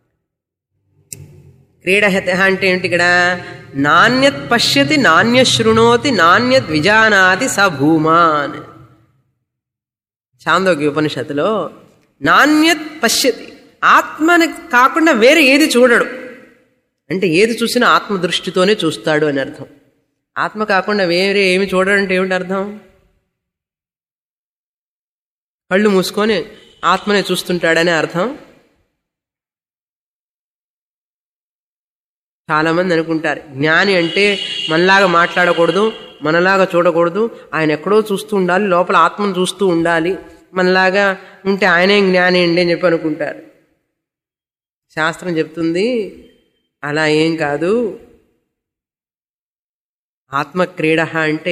Speaker 1: క్రీడహత అంటే ఏంటి ఇక్కడ నాణ్యత్ పశ్యతి నాణ్య శృణోతి నాణ్యత్ విజానాతి స భూమాన్ చాందోగ్య ఉపనిషత్తులో నాణ్యత్ పశ్యతి ఆత్మని కాకుండా వేరే ఏది చూడడు అంటే ఏది చూసినా ఆత్మ దృష్టితోనే చూస్తాడు అని అర్థం ఆత్మ కాకుండా వేరే ఏమి చూడడంటే ఏమిటి అర్థం కళ్ళు మూసుకొని ఆత్మనే చూస్తుంటాడనే అర్థం చాలామంది అనుకుంటారు జ్ఞాని అంటే మనలాగా మాట్లాడకూడదు మనలాగా చూడకూడదు ఆయన ఎక్కడో చూస్తూ ఉండాలి లోపల ఆత్మను చూస్తూ ఉండాలి మనలాగా ఉంటే ఆయనే జ్ఞాని అండి అని చెప్పి అనుకుంటారు శాస్త్రం చెప్తుంది అలా ఏం కాదు ఆత్మక్రీడ అంటే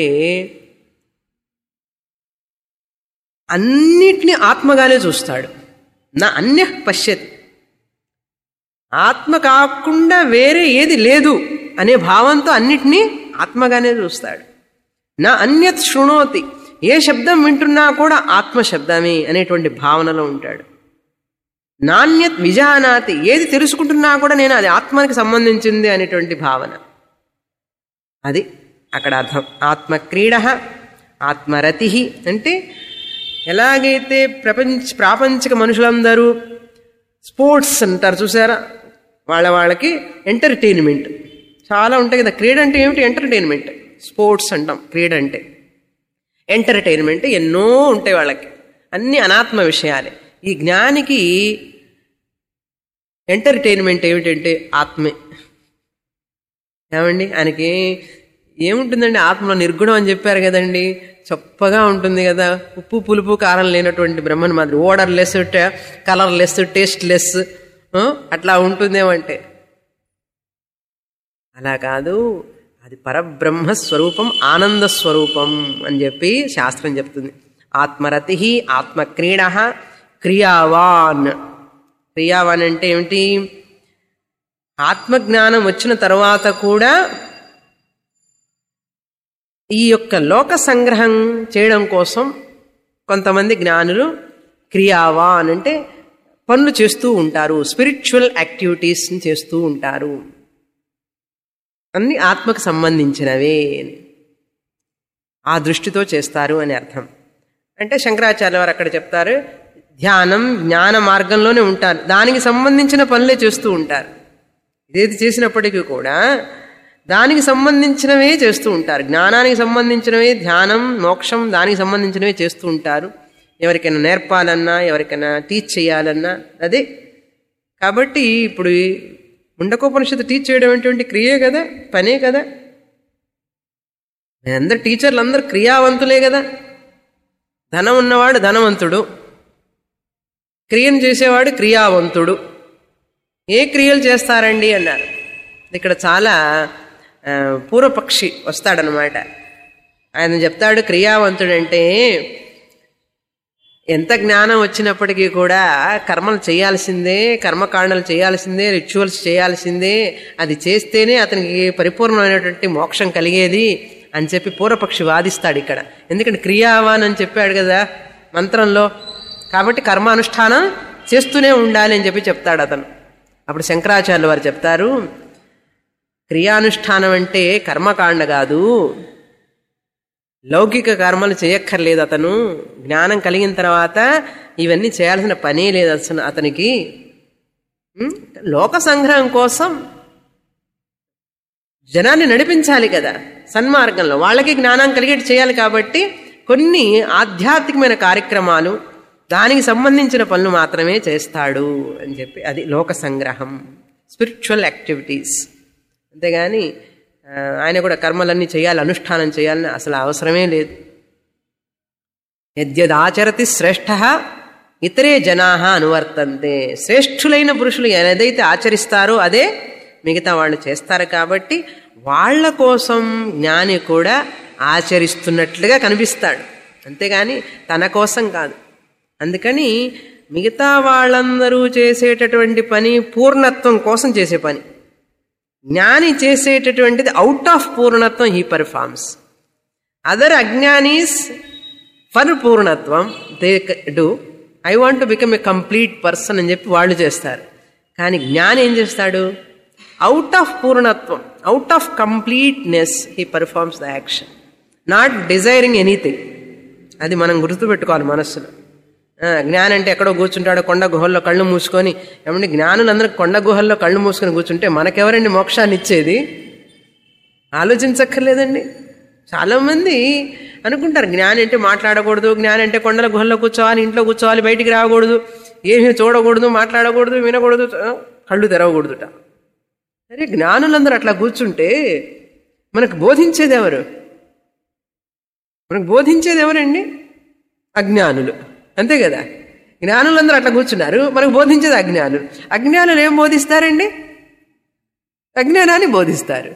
Speaker 1: అన్నిటినీ ఆత్మగానే చూస్తాడు నా అన్య పశ్యతి ఆత్మ కాకుండా వేరే ఏది లేదు అనే భావంతో అన్నిటినీ ఆత్మగానే చూస్తాడు నా అన్యత్ శృణోతి ఏ శబ్దం వింటున్నా కూడా ఆత్మ శబ్దమే అనేటువంటి భావనలో ఉంటాడు నాణ్యత్ విజానాతి ఏది తెలుసుకుంటున్నా కూడా నేను అది ఆత్మకి సంబంధించింది అనేటువంటి భావన అది అక్కడ అర్థం ఆత్మక్రీడ ఆత్మరతి అంటే ఎలాగైతే ప్రపంచ ప్రాపంచిక మనుషులందరూ స్పోర్ట్స్ అంటారు చూసారా వాళ్ళ వాళ్ళకి ఎంటర్టైన్మెంట్ చాలా ఉంటాయి కదా క్రీడ అంటే ఏమిటి ఎంటర్టైన్మెంట్ స్పోర్ట్స్ అంటాం క్రీడ అంటే ఎంటర్టైన్మెంట్ ఎన్నో ఉంటాయి వాళ్ళకి అన్ని అనాత్మ విషయాలే ఈ జ్ఞానికి ఎంటర్టైన్మెంట్ ఏమిటంటే ఆత్మే ఏమండి ఆయనకి ఏముంటుందండి ఆత్మలో నిర్గుణం అని చెప్పారు కదండి చప్పగా ఉంటుంది కదా ఉప్పు పులుపు కారం లేనటువంటి బ్రహ్మన్ మాదిరి odourless colourless tasteless అట్లా ఉంటుందేమంటే అలా కాదు అది పరబ్రహ్మ స్వరూపం ఆనంద స్వరూపం అని చెప్పి శాస్త్రం చెప్తుంది ఆత్మరతి ఆత్మక్రీడ క్రియావాన్ క్రియావాన్ అంటే ఏమిటి ఆత్మజ్ఞానం వచ్చిన తర్వాత కూడా ఈ యొక్క లోక సంగ్రహం చేయడం కోసం కొంతమంది జ్ఞానులు క్రియావాన్ అంటే పనులు చేస్తూ ఉంటారు స్పిరిచువల్ యాక్టివిటీస్ని చేస్తూ ఉంటారు అన్ని ఆత్మకు సంబంధించినవే ఆ దృష్టితో చేస్తారు అని అర్థం అంటే శంకరాచార్య వారు అక్కడ చెప్తారు ధ్యానం జ్ఞాన మార్గంలోనే ఉంటారు దానికి సంబంధించిన పనులే చేస్తూ ఉంటారు ఇదేది చేసినప్పటికీ కూడా దానికి సంబంధించినవే చేస్తూ ఉంటారు జ్ఞానానికి సంబంధించినవే ధ్యానం మోక్షం దానికి సంబంధించినవే చేస్తూ ఉంటారు ఎవరికైనా నేర్పాలన్నా ఎవరికైనా టీచ్ చేయాలన్నా అదే కాబట్టి ఇప్పుడు ముండకోపనిషత్తు టీచ్ చేయడం ఏంటంటే క్రియే కదా పనే కదా అందరు టీచర్లు అందరు క్రియావంతులే కదా ధనం ఉన్నవాడు ధనవంతుడు క్రియను చేసేవాడు క్రియావంతుడు ఏ క్రియలు చేస్తారండి అన్నారు ఇక్కడ చాలా పూర్వపక్షి వస్తాడనమాట ఆయన చెప్తాడు క్రియావంతుడంటే ఎంత జ్ఞానం వచ్చినప్పటికీ కూడా కర్మలు చేయాల్సిందే కర్మకాండలు చేయాల్సిందే రిచువల్స్ చేయాల్సిందే అది చేస్తేనే అతనికి పరిపూర్ణమైనటువంటి మోక్షం కలిగేది అని చెప్పి పూర్వపక్షి వాదిస్తాడు ఇక్కడ ఎందుకంటే క్రియావాన్ అని చెప్పాడు కదా మంత్రంలో కాబట్టి కర్మానుష్ఠానం చేస్తూనే ఉండాలి అని చెప్పి చెప్తాడు అతను అప్పుడు శంకరాచార్యులు వారు చెప్తారు క్రియానుష్ఠానం అంటే కర్మకాండ కాదు లౌకిక కర్మలు చేయక్కర్లేదు అతను జ్ఞానం కలిగిన తర్వాత ఇవన్నీ చేయాల్సిన పనే లేదు అసలు అతనికి లోక సంగ్రహం కోసం జనాన్ని నడిపించాలి కదా సన్మార్గంలో వాళ్ళకి జ్ఞానం కలిగేటి చేయాలి కాబట్టి కొన్ని ఆధ్యాత్మికమైన కార్యక్రమాలు దానికి సంబంధించిన పనులు మాత్రమే చేస్తాడు అని చెప్పి అది లోక సంగ్రహం స్పిరిచువల్ యాక్టివిటీస్ అంతేగాని ఆ, ఆయన కూడా కర్మలన్నీ చేయాలి అనుష్ఠానం చేయాలని అసలు అవసరమే లేదు యద్యదాచరతి శ్రేష్ఠ ఇతరే జనా అనువర్తంతే శ్రేష్ఠులైన పురుషులు ఏదైతే ఆచరిస్తారో అదే మిగతా వాళ్ళు చేస్తారు కాబట్టి వాళ్ళ కోసం జ్ఞాని కూడా ఆచరిస్తున్నట్లుగా కనిపిస్తాడు అంతేగాని తన కోసం కాదు అందుకని మిగతా వాళ్ళందరూ చేసేటటువంటి పని పూర్ణత్వం కోసం చేసే పని జ్ఞాని చేసేటటువంటిది అవుట్ ఆఫ్ పూర్ణత్వం హీ పర్ఫార్మ్స్ అదర్ అజ్ఞానీస్ ఫర్ పూర్ణత్వం they do I want to become a complete person అని చెప్పి వాళ్ళు చేస్తారు కానీ జ్ఞాని ఏం చేస్తాడు అవుట్ ఆఫ్ పూర్ణత్వం out of completeness he performs the action not desiring anything అది మనం గుర్తుపెట్టుకోవాలి మనస్సులో ఆ, జ్ఞానం అంటే ఎక్కడో కూర్చుంటాడో కొండ గుహల్లో కళ్ళు మూసుకొని ఏమంటే జ్ఞానులందరూ కొండ గుహల్లో కళ్ళు మూసుకొని కూర్చుంటే మనకెవరండి మోక్షాన్ని ఇచ్చేది ఆలోచించక్కర్లేదండి చాలా మంది అనుకుంటారు జ్ఞాని అంటే మాట్లాడకూడదు జ్ఞాని అంటే కొండల గుహల్లో కూర్చోవాలి ఇంట్లో కూర్చోవాలి బయటికి రాకూడదు ఏమీ చూడకూడదు మాట్లాడకూడదు వినకూడదు ఆ, కళ్ళు తెరవకూడదుట సరే జ్ఞానులందరూ అట్లా కూర్చుంటే మనకు బోధించేది ఎవరు మనకు బోధించేది ఎవరండి అజ్ఞానులు అంతే కదా జ్ఞానులందరూ అట్లా కూర్చున్నారు మనకు బోధించేది అజ్ఞానులు అజ్ఞానులు ఏం బోధిస్తారండి అజ్ఞానాన్ని బోధిస్తారు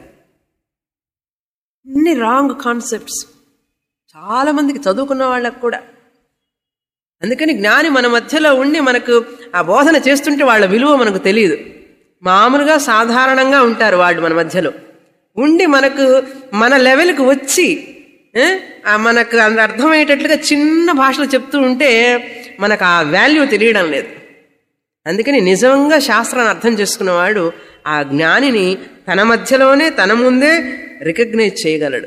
Speaker 1: అన్ని రాంగ్ కాన్సెప్ట్స్ చాలా మందికి చదువుకున్న వాళ్ళకు కూడా అందుకని జ్ఞాని మన మధ్యలో ఉండి మనకు ఆ బోధన చేస్తుంటే వాళ్ళ విలువ మనకు తెలియదు మామూలుగా సాధారణంగా ఉంటారు వాళ్ళు మన మధ్యలో ఉండి మనకు మన లెవెల్కి వచ్చి ఏ, ఆ మనకు అంత అర్థమయ్యేటట్లుగా చిన్న భాషలో చెప్తూ ఉంటే మనకు ఆ వాల్యూ తెలియడం లేదు అందుకని నిజంగా శాస్త్రాన్ని అర్థం చేసుకున్నవాడు ఆ జ్ఞానిని తన మధ్యలోనే తన ముందే రికగ్నైజ్ చేయగలడు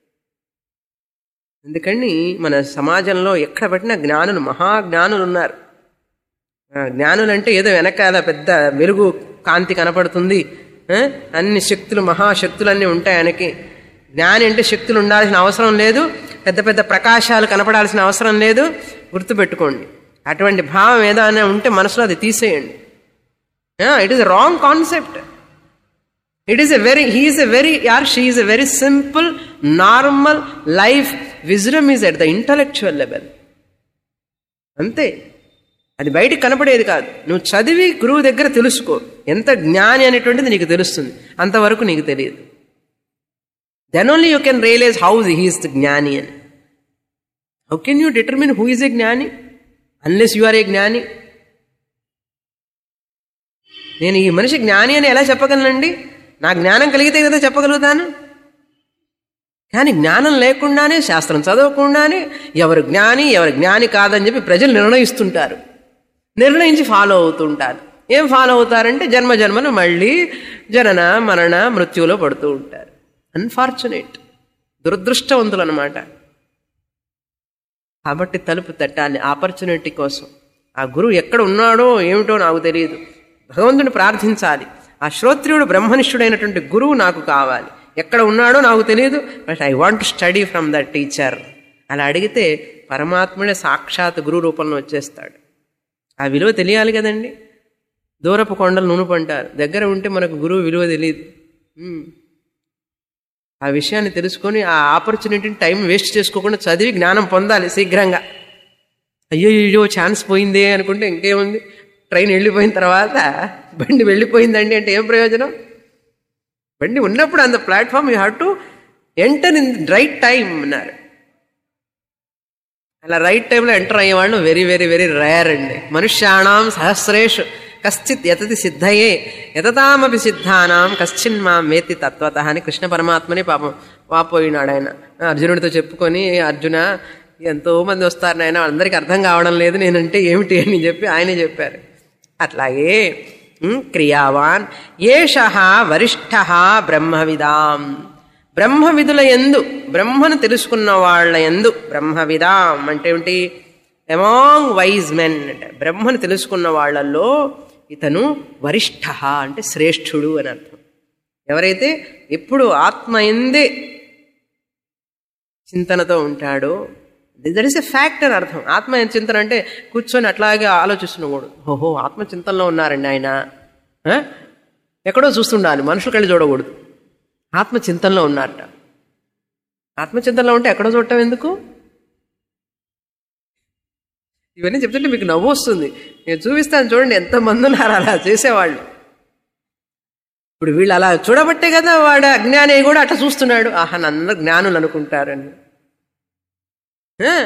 Speaker 1: అందుకని మన సమాజంలో ఎక్కడ పెట్టినా జ్ఞానులు మహాజ్ఞానులు ఉన్నారు ఆ, జ్ఞానులు అంటే ఏదో వెనకాల పెద్ద వెలుగు కాంతి కనపడుతుంది ఆ, అన్ని శక్తులు మహాశక్తులన్నీ ఉంటాయి ఆయనకి జ్ఞాని అంటే శక్తులు ఉండాల్సిన అవసరం లేదు పెద్ద పెద్ద ప్రకాశాలు కనపడాల్సిన అవసరం లేదు గుర్తుపెట్టుకోండి అటువంటి భావం ఏదైనా ఉంటే మనసులో అది తీసేయండి it is wrong concept it is a very he's a very యార్ she is a very simple normal life wisdom is at the intellectual level అంతే అది బయటికి కనపడేది కాదు నువ్వు చదివి గురువు దగ్గర తెలుసుకో ఎంత జ్ఞాని అనేటువంటిది నీకు తెలుస్తుంది అంతవరకు నీకు తెలియదు then only you can realise how he's the జ్ఞాని అని how can you determine who is a జ్ఞాని అన్లెస్ యు ఆర్ ఏ జ్ఞాని నేను ఈ మనిషి జ్ఞాని అని ఎలా చెప్పగలనండి నా జ్ఞానం కలిగితే కదా చెప్పగలుగుతాను కానీ జ్ఞానం లేకుండానే శాస్త్రం చదవకుండానే ఎవరు జ్ఞాని ఎవరు జ్ఞాని కాదని చెప్పి ప్రజలు నిర్ణయిస్తుంటారు నిర్ణయించి ఫాలో అవుతుంటారు ఏం ఫాలో అవుతారంటే జన్మ జన్మను మళ్ళీ జనన మరణ మృత్యులో పడుతూ ఉంటారు అన్ఫార్చునేట్ దురదృష్టవంతులు అనమాట కాబట్టి తలుపు తట్టాలి ఆపర్చునిటీ కోసం ఆ గురువు ఎక్కడ ఉన్నాడో ఏమిటో నాకు తెలియదు భగవంతుని ప్రార్థించాలి ఆ శ్రోత్రియుడు బ్రహ్మనిష్ఠుడైనటువంటి గురువు నాకు కావాలి ఎక్కడ ఉన్నాడో నాకు తెలియదు but I want to study from that teacher అలా అడిగితే పరమాత్ముడే సాక్షాత్ గురు రూపంలో వచ్చేస్తాడు ఆ విలువ తెలియాలి కదండి దూరపు కొండలు నునుపంటారు దగ్గర ఉంటే మనకు గురువు విలువ తెలియదు ఉమ్. ఆ విషయాన్ని తెలుసుకొని ఆ ఆపర్చునిటీని టైం వేస్ట్ చేసుకోకుండా చదివి జ్ఞానం పొందాలి శీఘ్రంగా అయ్యో అయ్యో ఛాన్స్ పోయిందే అనుకుంటే ఇంకేముంది ట్రైన్ వెళ్ళిపోయిన తర్వాత బండి వెళ్ళిపోయిందండి అంటే ఏం ప్రయోజనం బండి ఉన్నప్పుడు అంత platform you have to enter in right time అన్నారు అలా రైట్ టైంలో ఎంటర్ అయ్యే వాళ్ళు వెరీ వెరీ వెరీ రేర్ అండి మనుష్యాణం సహస్రేషు కశ్చిత్ యతతి సిద్ధయే యతతామపి సిద్ధానాం కశ్చిన్ మా మేతి తత్వత అని కృష్ణ పరమాత్మని పాపం వాపోయినాడు ఆయన అర్జునుడితో చెప్పుకొని అర్జున ఎంతో మంది వస్తారు నాయన అందరికీ అర్థం కావడం లేదు నేనంటే ఏమిటి అని చెప్పి ఆయనే చెప్పారు అట్లాగే ఉమ్, క్రియావాన్ ఏష వరిష్ఠ బ్రహ్మవిదాం బ్రహ్మ విధుల ఎందు బ్రహ్మను తెలుసుకున్న వాళ్ళ ఎందు బ్రహ్మ విదాం అంటే ఏమిటి ఎమాంగ్ వైజ్ మెన్ అంటే బ్రహ్మను తెలుసుకున్న వాళ్ళల్లో ఇతను వరిష్ఠ అంటే శ్రేష్ఠుడు అని అర్థం ఎవరైతే ఎప్పుడు ఆత్మ ఎందే చింతనతో ఉంటాడో దట్ ఈస్ ఎ ఫ్యాక్ట్ అని అర్థం ఆత్మ చింతన అంటే కూర్చొని అట్లాగే ఆలోచిస్తున్నకూడదు ఓహో ఆత్మ చింతనలో ఉన్నారండి ఆయన ఆ? ఎక్కడో చూస్తుండాలి మనుషులు కళ్ళు చూడకూడదు ఆత్మ చింతనలో ఉన్నారట ఆత్మ చింతనలో ఉంటే ఎక్కడో చూడటం ఎందుకు ఇవన్నీ చెప్తుంటే మీకు నవ్వు వస్తుంది నేను చూపిస్తాను చూడండి ఎంతమంది ఉన్నారు అలా చేసేవాళ్ళు ఇప్పుడు వీళ్ళు అలా చూడబట్టే కదా వాడు అజ్ఞాని కూడా అట్లా చూస్తున్నాడు ఆహా నన్ను జ్ఞానులు అనుకుంటారని ఆ?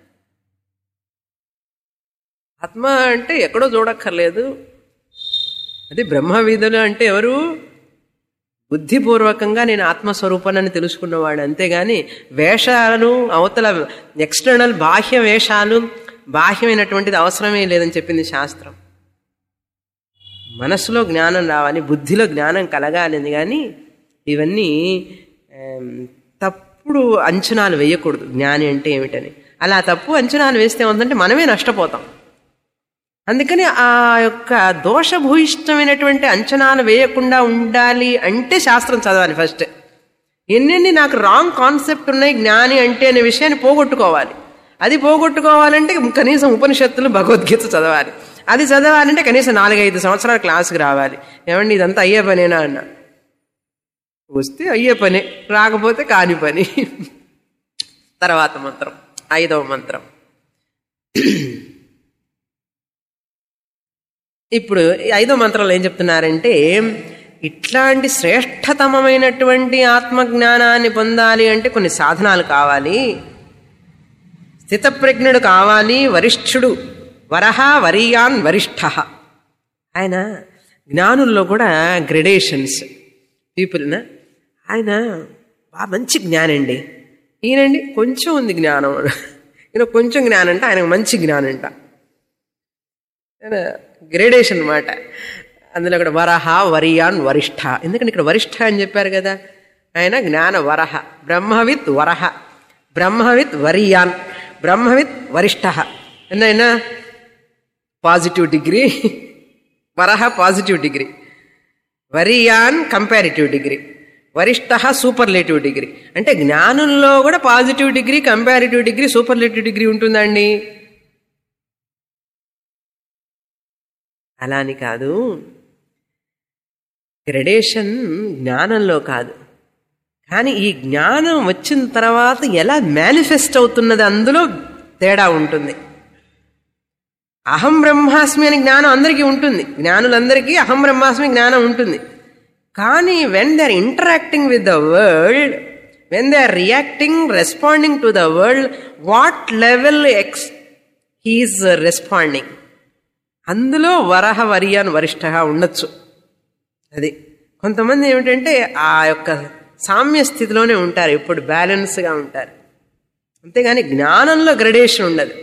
Speaker 1: ఆత్మ అంటే ఎక్కడో చూడక్కర్లేదు అది బ్రహ్మ విధులు అంటే ఎవరు బుద్ధిపూర్వకంగా నేను ఆత్మస్వరూపాన్ని తెలుసుకున్నవాడు అంతేగాని వేషాలు అవతల ఎక్స్టర్నల్ బాహ్య వేషాలు బాహ్యమైనటువంటిది అవసరమే లేదని చెప్పింది శాస్త్రం మనసులో జ్ఞానం రావాలి బుద్ధిలో జ్ఞానం కలగాలని కానీ ఇవన్నీ ఆమ్, తప్పుడు అంచనాలు వేయకూడదు జ్ఞాని అంటే ఏమిటని అలా తప్పు అంచనాలు వేస్తే ఏమవుతుందంటే మనమే నష్టపోతాం అందుకని ఆ యొక్క దోషభూయిష్టమైనటువంటి అంచనాలు వేయకుండా ఉండాలి అంటే శాస్త్రం చదవాలి ఫస్ట్ ఎన్నెన్ని నాకు రాంగ్ కాన్సెప్ట్ ఉన్నాయి జ్ఞాని అంటే అనే విషయాన్ని పోగొట్టుకోవాలి అది పోగొట్టుకోవాలంటే కనీసం ఉపనిషత్తులు భగవద్గీత చదవాలి అది చదవాలంటే కనీసం నాలుగైదు సంవత్సరాల క్లాసుకి రావాలి ఏమండి ఇదంతా అయ్యే పనేనా అన్న వస్తే అయ్యే పనే రాకపోతే కాని పని తర్వాత మంత్రం ఐదవ మంత్రం ఇప్పుడు ఈ ఐదో మంత్రంలో ఏం చెప్తున్నారంటే ఇట్లాంటి శ్రేష్టతమమైనటువంటి ఆత్మజ్ఞానాన్ని పొందాలి అంటే కొన్ని సాధనాలు కావాలి స్థితప్రజ్ఞుడు కావాలి వరిష్ఠుడు వరహ వరియాన్ వరిష్ఠ ఆయన జ్ఞానుల్లో కూడా గ్రెడేషన్స్ పీపుల్న ఆయన బాగా మంచి జ్ఞానండి ఈయనండి కొంచెం ఉంది జ్ఞానం ఈయన కొంచెం జ్ఞానం అంటే ఆయనకు మంచి జ్ఞానం అంట గ్రేడేషన్ అనమాట అందులో ఇక్కడ వరహ వరియాన్ వరిష్ఠ ఎందుకంటే ఇక్కడ వరిష్ఠ అని చెప్పారు కదా ఆయన జ్ఞాన వరహ బ్రహ్మవిత్ వరహ బ్రహ్మవిత్ వరియాన్ బ్రహ్మవిత్ వరిష్ఠ ఎన్నైనా పాజిటివ్ డిగ్రీ వరహ పాజిటివ్ డిగ్రీ వరియాన్ కంపారిటివ్ డిగ్రీ వరిష్ఠ సూపర్లేటివ్ డిగ్రీ అంటే జ్ఞానంలో కూడా positive degree comparative degree superlative degree ఉంటుందండి అలా అని కాదు గ్రెడేషన్ జ్ఞానంలో కాదు కానీ ఈ జ్ఞానం వచ్చిన తర్వాత ఎలా మేనిఫెస్ట్ అవుతున్నది అందులో తేడా ఉంటుంది అహం బ్రహ్మాస్మి అనే జ్ఞానం అందరికీ ఉంటుంది జ్ఞానులందరికీ అహం బ్రహ్మాస్మి జ్ఞానం ఉంటుంది కానీ when they are interacting with the world when they are reacting responding to the world what level ఎక్స్ హీఈస్ రెస్పాండింగ్ అందులో వరహ వరియాన్ వరిష్ఠగా ఉండొచ్చు అది కొంతమంది ఏమిటంటే ఆ యొక్క సామ్య స్థితిలోనే ఉంటారు ఎప్పుడు బ్యాలెన్స్గా ఉంటారు అంతేగాని జ్ఞానంలో గ్రడేషన్ ఉండదు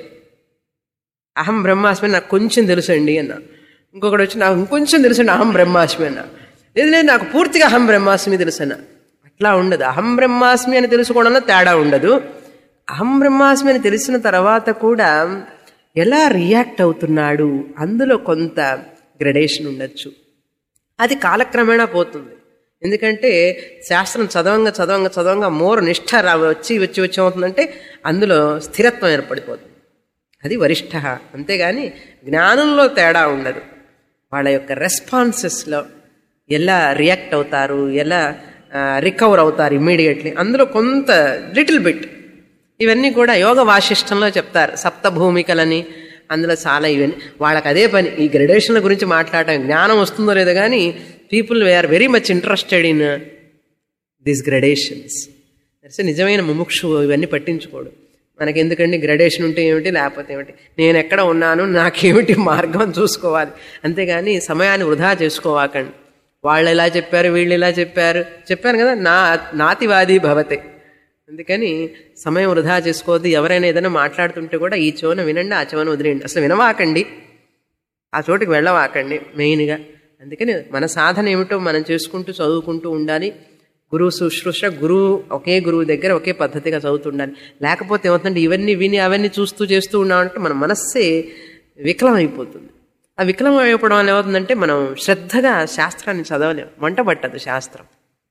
Speaker 1: అహం బ్రహ్మాస్మి నాకు కొంచెం తెలుసండి అన్న ఇంకొకటి వచ్చి నాకు ఇంకొంచెం తెలుసండి అహం బ్రహ్మాస్మి అన్న లేదు లేదు నాకు పూర్తిగా అహం బ్రహ్మాస్మి తెలుసు అన్న అట్లా ఉండదు అహం బ్రహ్మాస్మి అని తెలుసుకోవడంలో తేడా ఉండదు అహం బ్రహ్మాస్మి అని తెలిసిన తర్వాత కూడా ఎలా రియాక్ట్ అవుతున్నాడు అందులో కొంత గ్రడేషన్ ఉండొచ్చు అది కాలక్రమేణా పోతుంది ఎందుకంటే శాస్త్రం చదవంగా చదవంగా చదవంగా మోరు నిష్ఠ రా వచ్చి వచ్చి వచ్చి అవుతుందంటే అందులో స్థిరత్వం ఏర్పడిపోతుంది అది వరిష్ఠ అంతేగాని జ్ఞానంలో తేడా ఉండదు వాళ్ళ యొక్క రెస్పాన్సెస్లో ఎలా రియాక్ట్ అవుతారు ఎలా రికవర్ అవుతారు ఇమ్మీడియట్లీ అందులో కొంత లిటిల్ బిట్ ఇవన్నీ కూడా యోగ వాసిష్టంలో చెప్తారు సప్తభూమికలని అందులో చాలా ఇవన్నీ వాళ్ళకి అదే పని ఈ గ్రెడేషన్ల గురించి మాట్లాడటం జ్ఞానం వస్తుందో లేదో కానీ people we are very much interested in this gradations that's నిజమైన ముముక్షు ఇవన్నీ పట్టించుకోడు మనకి ఎందుకండి గ్రెడేషన్ ఉంటే ఏమిటి లేకపోతే ఏమిటి నేను ఎక్కడ ఉన్నాను నాకేమిటి మార్గం చూసుకోవాలి అంతేగాని సమయాన్ని వృధా చేసుకోవాకండి వాళ్ళు ఎలా చెప్పారు వీళ్ళు ఎలా చెప్పారు చెప్పాను కదా నా నాతివాది భవతే అందుకని సమయం వృధా చేసుకోవద్దు ఎవరైనా ఏదైనా మాట్లాడుతుంటే కూడా ఈ చోన వినండి ఆ చోన వదిలేయండి అసలు వినవాకండి ఆ చోటుకి వెళ్ళవాకండి మెయిన్గా అందుకని మన సాధన ఏమిటో మనం చేసుకుంటూ చదువుకుంటూ ఉండాలి గురువు శుశ్రూష గురువు ఒకే గురువు దగ్గర ఒకే పద్ధతిగా చదువుతుండాలి లేకపోతే ఏమవుతుందంటే ఇవన్నీ విని అవన్నీ చూస్తూ చేస్తూ ఉన్నామంటే మన మనస్సే వికలం అయిపోతుంది ఆ వికలం అయిపోవడం వల్ల ఏమవుతుందంటే మనం శ్రద్ధగా శాస్త్రాన్ని చదవలేం వంట పట్టదు శాస్త్రం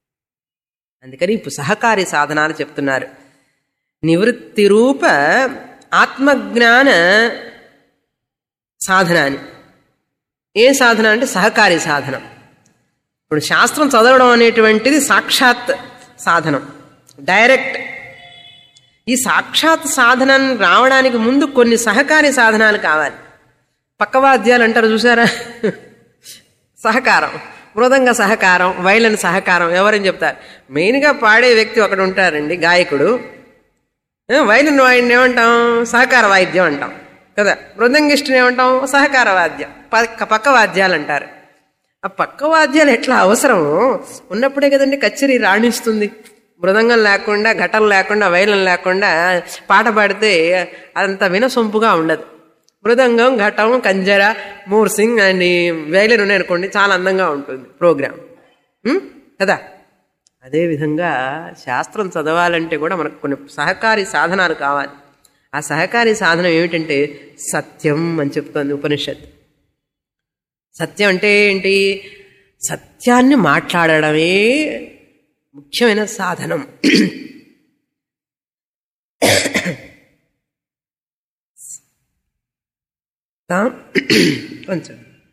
Speaker 1: అందుకని ఇప్పుడు సహకారి సాధనాలు చెప్తున్నారు నివృత్తి రూప ఆత్మజ్ఞాన సాధన అని ఏ సాధన అంటే సహకారి సాధనం ఇప్పుడు శాస్త్రం చదవడం అనేటువంటిది సాక్షాత్ సాధనం డైరెక్ట్ ఈ సాక్షాత్ సాధనం రావడానికి ముందు కొన్ని సహకారి సాధనాలు కావాలి పక్కవాద్యాలు అంటారు చూసారా సహకారం మృదంగ సహకారం వైలన్ సహకారం ఎవరని చెప్తారు మెయిన్గా పాడే వ్యక్తి ఒకడు ఉంటారండి గాయకుడు ఏ, వైలిన్ వాయిని ఏమంటాం సహకార వాయిద్యం అంటాం కదా మృదంగిష్టిని ఏమంటాం సహకార వాద్యం పక్క పక్క వాద్యాలు అంటారు ఆ పక్క వాద్యాలు ఎట్లా అవసరం ఉన్నప్పుడే కదండి కచేరీ రాణిస్తుంది మృదంగం లేకుండా ఘటం లేకుండా వైలం లేకుండా పాట పాడితే అంత వినసొంపుగా ఉండదు మృదంగం ఘటం కంజర మూర్సింగ్ అండ్ వైలిన్ ఉన్నాయి అనుకోండి చాలా అందంగా ఉంటుంది ప్రోగ్రామ్ ఉం? కదా అదేవిధంగా శాస్త్రం చదవాలంటే కూడా మనకు కొన్ని సహకారి సాధనాలు కావాలి ఆ సహకారి సాధనం ఏమిటంటే సత్యం అని చెప్తోంది ఉపనిషత్ సత్యం అంటే ఏంటి సత్యాన్ని మాట్లాడడమే ముఖ్యమైన సాధనం ఆ? కొంచెం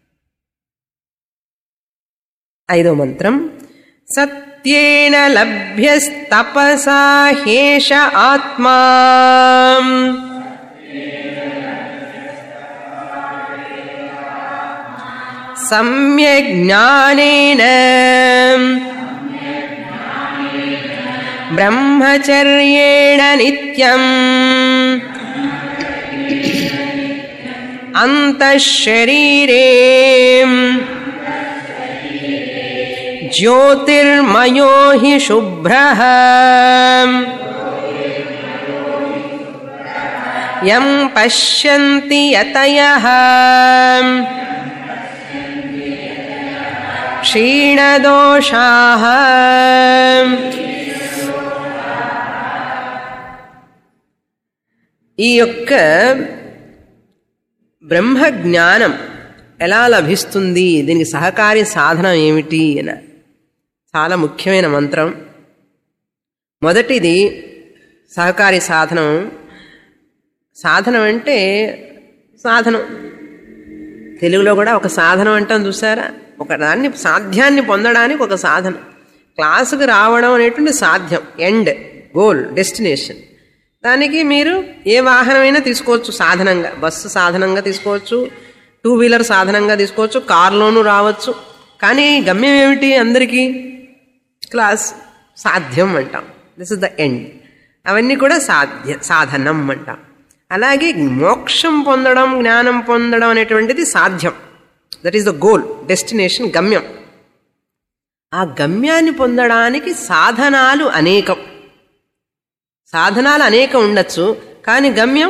Speaker 1: ఐదో మంత్రం సత్యేన లభ్యస్తపసా హేష ఆత్మా సమ్యజ్ఞానేన బ్రహ్మచర్యేణ నిత్యం అంతఃశరీరే జ్యోతిర్మయో హి శుభ్ర యం పశ్యంతి యతయః క్షీణదోషాః ఈ యొక్క బ్రహ్మ జ్ఞానం ఎలా లభిస్తుంది దీనికి సహకారి సాధనం ఏమిటి అని చాలా ముఖ్యమైన మంత్రం మొదటిది సహకారి సాధనం సాధనం అంటే సాధనం తెలుగులో కూడా ఒక సాధనం అంటాం చూసారా ఒక దాన్ని సాధ్యాన్ని పొందడానికి ఒక సాధనం క్లాసుకు రావడం అనేటువంటి సాధ్యం ఎండ్ గోల్ డెస్టినేషన్ దానికి మీరు ఏ వాహనమైనా తీసుకోవచ్చు సాధనంగా బస్సు సాధనంగా తీసుకోవచ్చు టూ వీలర్ సాధనంగా తీసుకోవచ్చు కారులోనూ రావచ్చు కానీ గమ్యం ఏమిటి అందరికీ క్లాస్ సాధ్యం అంటాం దిస్ ఇస్ ద ఎండ్ అవన్నీ కూడా సాధ్య సాధనం అంటాం అలాగే మోక్షం పొందడం జ్ఞానం పొందడం అనేటువంటిది సాధ్యం that is the goal destination గమ్యం ఆ గమ్యాన్ని పొందడానికి సాధనాలు అనేకం సాధనాలు అనేకం ఉండొచ్చు కానీ గమ్యం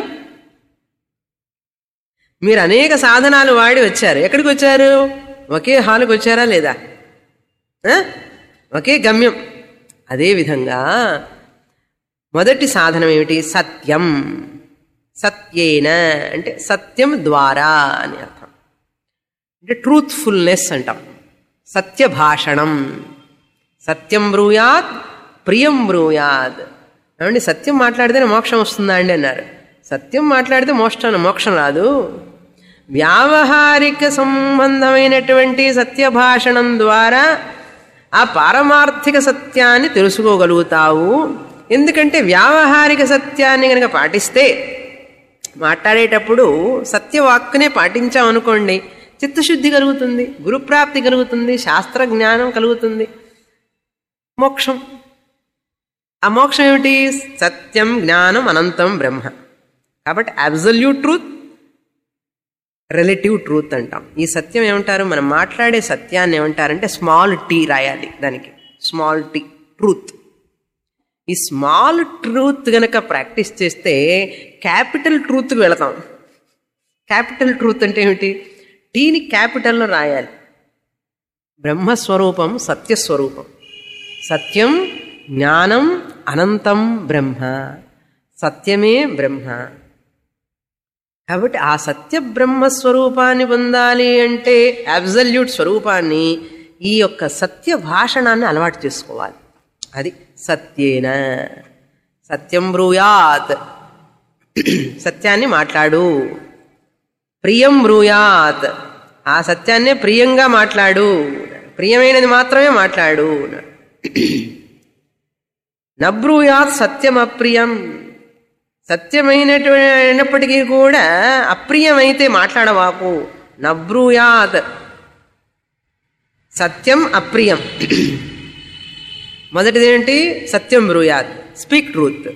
Speaker 1: మీరు అనేక సాధనాలు వాడి వచ్చారు ఎక్కడికి వచ్చారు ఒకే హాల్కి వచ్చారా లేదా ఆ? ఒకే గమ్యం అదేవిధంగా మొదటి సాధనం ఏమిటి సత్యం సత్యేన అంటే సత్యం ద్వారా అని అర్థం అంటే ట్రూత్ఫుల్నెస్ అంటాం సత్య భాషణం సత్యం బ్రూయాత్ ప్రియం బ్రూయాత్ ఏమండి సత్యం మాట్లాడితేనే మోక్షం వస్తుందా అండి అన్నారు సత్యం మాట్లాడితే మోక్షం మోక్షం రాదు వ్యావహారిక సంబంధమైనటువంటి సత్య భాషణం ద్వారా ఆ పారమార్థిక సత్యాన్ని తెలుసుకోగలుగుతావు ఎందుకంటే వ్యావహారిక సత్యాన్ని కనుక పాటిస్తే మాట్లాడేటప్పుడు సత్యవాక్కునే పాటించామనుకోండి చిత్తశుద్ధి కలుగుతుంది గురుప్రాప్తి కలుగుతుంది శాస్త్ర జ్ఞానం కలుగుతుంది మోక్షం ఆ మోక్షం ఏమిటి సత్యం జ్ఞానం అనంతం బ్రహ్మ కాబట్టి అబ్జల్యూట్ ట్రూత్ రిలేటివ్ ట్రూత్ అంటాం ఈ సత్యం ఏమంటారు మనం మాట్లాడే సత్యాన్ని ఏమంటారంటే స్మాల్ టీ రాయాలి దానికి స్మాల్ టీ ట్రూత్ ఈ స్మాల్ ట్రూత్ గనక ప్రాక్టీస్ చేస్తే క్యాపిటల్ ట్రూత్కి వెళతాం క్యాపిటల్ ట్రూత్ అంటే ఏమిటి టీని క్యాపిటల్లో రాయాలి బ్రహ్మస్వరూపం సత్యస్వరూపం సత్యం జ్ఞానం అనంతం బ్రహ్మ సత్యమే బ్రహ్మ కాబట్టి ఆ సత్య బ్రహ్మ స్వరూపాన్ని పొందాలి అంటే అబ్జల్యూట్ స్వరూపాన్ని ఈ యొక్క సత్య భాషణాన్ని అలవాటు చేసుకోవాలి అది సత్యేన సత్యం బ్రూయాత్ సత్యాన్ని మాట్లాడు ప్రియం బ్రూయాత్ ఆ సత్యాన్నే ప్రియంగా మాట్లాడు ప్రియమైనది మాత్రమే మాట్లాడు నబ్రూయాత్ సత్యం అప్రియం సత్యమైనటువంటిప్పటికీ కూడా అప్రియమైతే మాట్లాడవాకు నబ్రూయాత్ సత్యం అప్రియం మొదటిది ఏంటి సత్యం బ్రూయాత్ స్పీక్ ట్రూత్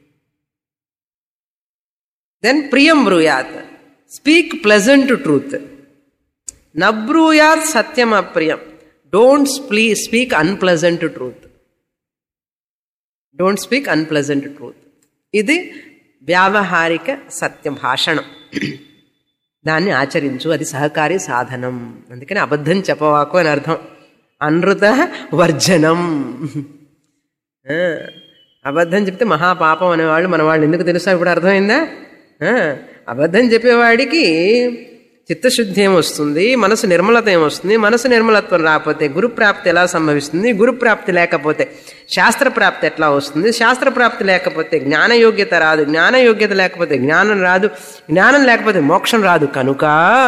Speaker 1: దెన్ ప్రియం బ్రూయాత్ స్పీక్ ప్లెజెంట్ ట్రూత్ నబ్రూయాత్ సత్యం అప్రియం డోంట్ స్ప్లీ speak unpleasant truth don't speak unpleasant truth ఇది వ్యావహారిక సత్య భాషణం దాన్ని ఆచరించు అది సహకారి సాధనం అందుకని అబద్ధం చెప్పవాకు అని అర్థం అనృత వర్జనం ఆ, అబద్ధం చెప్తే మహాపాపం అనేవాళ్ళు మన వాళ్ళు ఎందుకు తెలుసా ఇప్పుడు అర్థమైందా ఆ, అబద్ధం చెప్పేవాడికి చిత్తశుద్ధి ఏమొస్తుంది మనసు నిర్మలత ఏమొస్తుంది మనసు నిర్మలత్వం రాకపోతే గురుప్రాప్తి ఎలా సంభవిస్తుంది గురుప్రాప్తి లేకపోతే శాస్త్ర ప్రాప్తి ఎట్లా వస్తుంది శాస్త్ర ప్రాప్తి లేకపోతే జ్ఞాన యోగ్యత రాదు జ్ఞాన యోగ్యత లేకపోతే జ్ఞానం రాదు జ్ఞానం లేకపోతే మోక్షం రాదు కనుక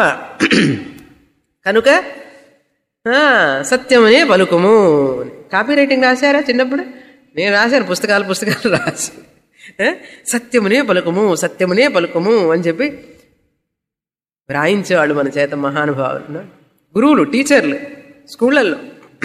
Speaker 1: కనుక ఆ, సత్యమనే పలుకుము కాపీ రైటింగ్ రాశారా చిన్నప్పుడు నేను రాశాను పుస్తకాలు పుస్తకాలు రాసి ఆ, సత్యమునే పలుకుము సత్యమునే పలుకుము అని చెప్పి రాయించేవాళ్ళు మన చేత మహానుభావులు గురువులు టీచర్లు స్కూళ్ళల్లో